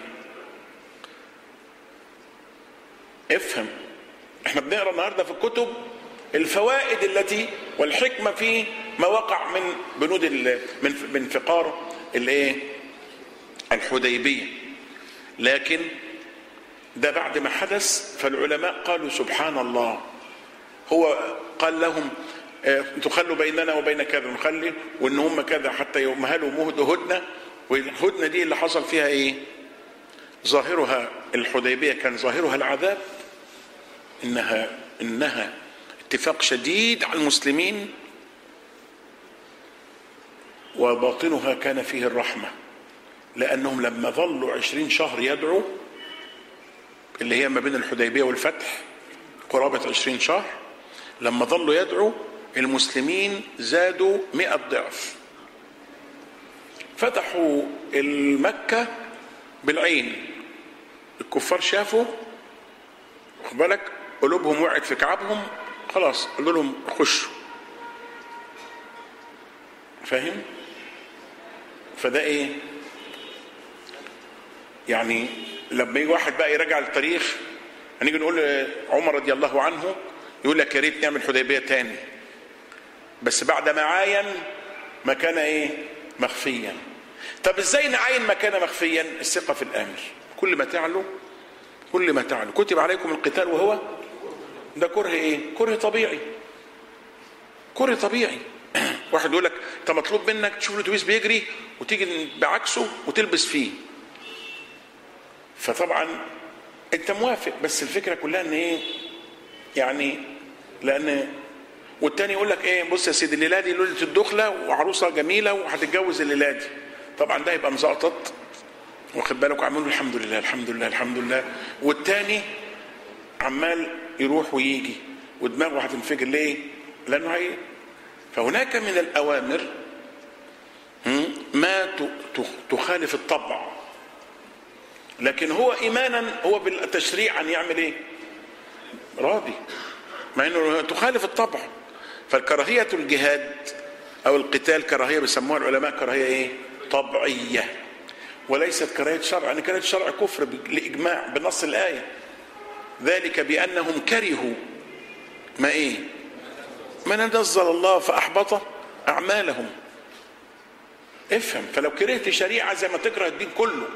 افهم احنا بنقرا النهارده في الكتب الفوائد التي والحكمه في ما وقع من بنود من من فقار الايه الحديبيه لكن ده بعد ما حدث فالعلماء قالوا سبحان الله هو قال لهم تخلوا بيننا وبين كذا نخلي وان هم كذا حتى يمهلوا مهد هدنه والهدنه دي اللي حصل فيها ايه ظاهرها الحديبيه كان ظاهرها العذاب انها انها اتفاق شديد على المسلمين وباطنها كان فيه الرحمه لانهم لما ظلوا عشرين شهر يدعوا اللي هي ما بين الحديبيه والفتح قرابه عشرين شهر لما ظلوا يدعوا المسلمين زادوا مئة ضعف فتحوا المكة بالعين الكفار شافوا خد بالك قلوبهم وقعت في كعبهم خلاص قالوا لهم خشوا فاهم فده ايه يعني لما يجي واحد بقى يراجع التاريخ هنيجي نقول عمر رضي الله عنه يقول لك يا ريت نعمل حديبيه تاني بس بعد ما عاين ما كان ايه مخفيا طب ازاي نعاين ما كان مخفيا الثقه في الامر كل ما تعلو كل ما تعلو كتب عليكم القتال وهو ده كره ايه كره طبيعي كره طبيعي واحد يقول لك انت مطلوب منك تشوف الاتوبيس بيجري وتيجي بعكسه وتلبس فيه فطبعا انت موافق بس الفكره كلها ان ايه يعني لان والتاني يقول لك ايه بص يا سيدي الليله دي ليله الدخله وعروسه جميله وهتتجوز الليله دي طبعا ده يبقى مزقطط واخد بالك وعمال الحمد لله الحمد لله الحمد لله والتاني عمال يروح ويجي ودماغه هتنفجر ليه؟ لانه هي فهناك من الاوامر ما تخالف الطبع لكن هو ايمانا هو بالتشريع ان يعمل ايه؟ راضي مع انه تخالف الطبع فالكراهيه الجهاد او القتال كراهيه بيسموها العلماء كراهيه ايه؟ طبعيه وليست كراهيه شرع ان كراهيه شرع كفر لاجماع بنص الايه ذلك بانهم كرهوا ما ايه؟ ما نزل الله فاحبط اعمالهم افهم فلو كرهت شريعه زي ما تكره الدين كله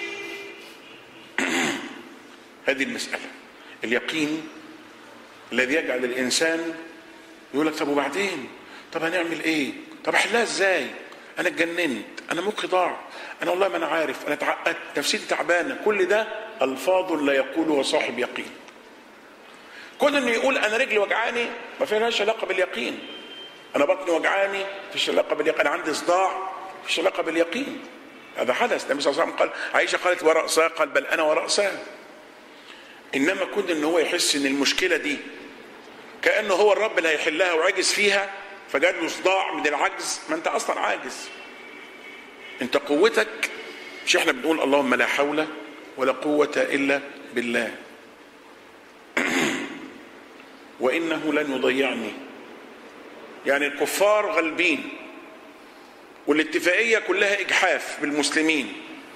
هذه المساله اليقين الذي يجعل الانسان يقول لك طب وبعدين طب هنعمل ايه طب احلها ازاي انا اتجننت انا مخي ضاع انا والله ما انا عارف انا اتعقدت نفسيتي تعبانه كل ده الفاظ لا يقولها صاحب يقين كون انه يقول انا رجلي وجعاني ما فيهاش علاقه باليقين انا بطني وجعاني فيش علاقه باليقين انا عندي صداع فيش علاقه باليقين هذا حدث النبي صلى الله عليه وسلم قال عائشه قالت ورأسها قال بل انا ورأسها انما كون ان هو يحس ان المشكله دي كانه هو الرب اللي هيحلها وعجز فيها فجات له صداع من العجز ما انت اصلا عاجز انت قوتك مش احنا بنقول اللهم لا حول ولا قوه الا بالله وانه لن يضيعني يعني الكفار غالبين والاتفاقيه كلها اجحاف بالمسلمين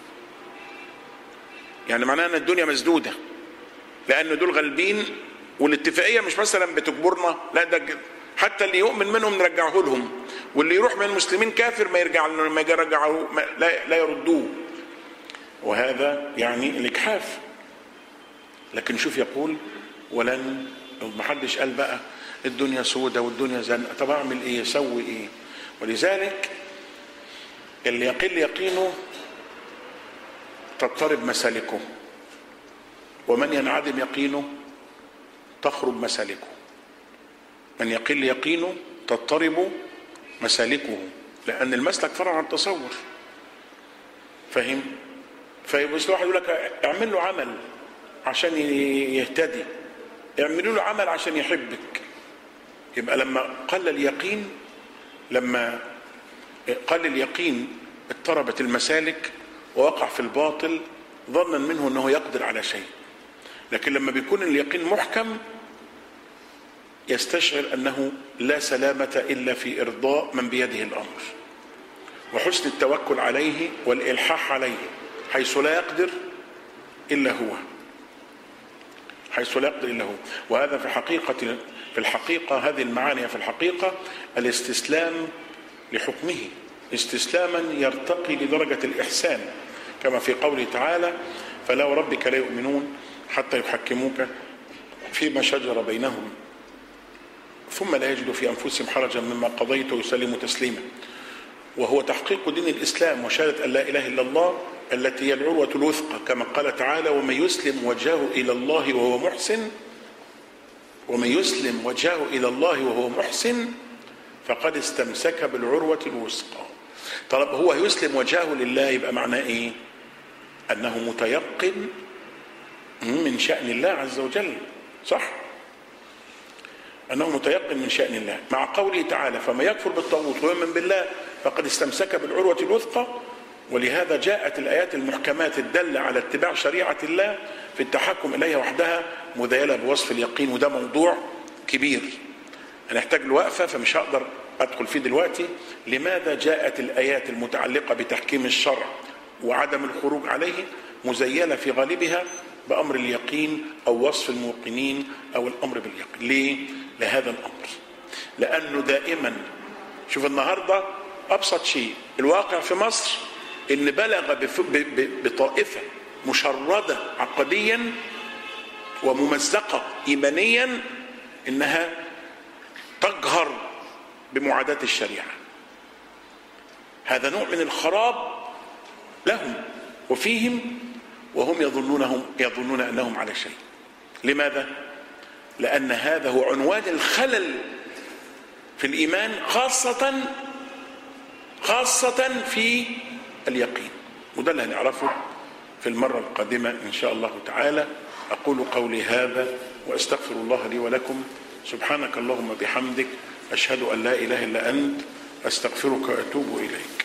يعني معناها ان الدنيا مسدوده لان دول غالبين والاتفاقيه مش مثلا بتجبرنا لا ده حتى اللي يؤمن منهم نرجعه لهم واللي يروح من المسلمين كافر ما يرجع ما يرجعه لا, لا يردوه وهذا يعني الاجحاف لكن شوف يقول ولن ما حدش قال بقى الدنيا سودة والدنيا زنقة طب اعمل ايه اسوي ايه ولذلك اللي يقل يقينه تضطرب مسالكه ومن ينعدم يقينه تخرب مسالكه من يقل يقينه تضطرب مسالكه لان المسلك فرع عن التصور فاهم فيبص واحد يقول لك اعمل له عمل عشان يهتدي اعملوا له عمل عشان يحبك يبقى لما قل اليقين لما قل اليقين اضطربت المسالك ووقع في الباطل ظنا منه انه يقدر على شيء لكن لما بيكون اليقين محكم يستشعر انه لا سلامه الا في ارضاء من بيده الامر وحسن التوكل عليه والالحاح عليه حيث لا يقدر الا هو حيث لا يقدر الا هو وهذا في حقيقه في الحقيقه هذه المعاني في الحقيقه الاستسلام لحكمه استسلاما يرتقي لدرجه الاحسان كما في قوله تعالى فلا وربك لا يؤمنون حتى يحكموك فيما شجر بينهم ثم لا يجدوا في انفسهم حرجا مما قضيت ويسلموا تسليما وهو تحقيق دين الاسلام وشهاده ان لا اله الا الله التي هي العروه الوثقى كما قال تعالى ومن يسلم وجهه الى الله وهو محسن ومن يسلم وجهه الى الله وهو محسن فقد استمسك بالعروه الوثقى طلب هو يسلم وجهه لله يبقى معناه ايه انه متيقن من شأن الله عز وجل صح أنه متيقن من شأن الله مع قوله تعالى فما يكفر بالطاغوت ويؤمن بالله فقد استمسك بالعروة الوثقى ولهذا جاءت الآيات المحكمات الدالة على اتباع شريعة الله في التحكم إليها وحدها مذيلة بوصف اليقين وده موضوع كبير هنحتاج له وقفة فمش هقدر أدخل فيه دلوقتي لماذا جاءت الآيات المتعلقة بتحكيم الشرع وعدم الخروج عليه مزيلة في غالبها بأمر اليقين أو وصف الموقنين أو الأمر باليقين ليه؟ لهذا الأمر لأنه دائما شوف النهاردة أبسط شيء الواقع في مصر إن بلغ بطائفة مشردة عقديا وممزقة إيمانيا انها تجهر بمعاداة الشريعة هذا نوع من الخراب لهم وفيهم وهم يظنونهم يظنون انهم على شيء لماذا لان هذا هو عنوان الخلل في الايمان خاصه خاصه في اليقين وده اللي هنعرفه في المره القادمه ان شاء الله تعالى اقول قولي هذا واستغفر الله لي ولكم سبحانك اللهم بحمدك اشهد ان لا اله الا انت استغفرك واتوب اليك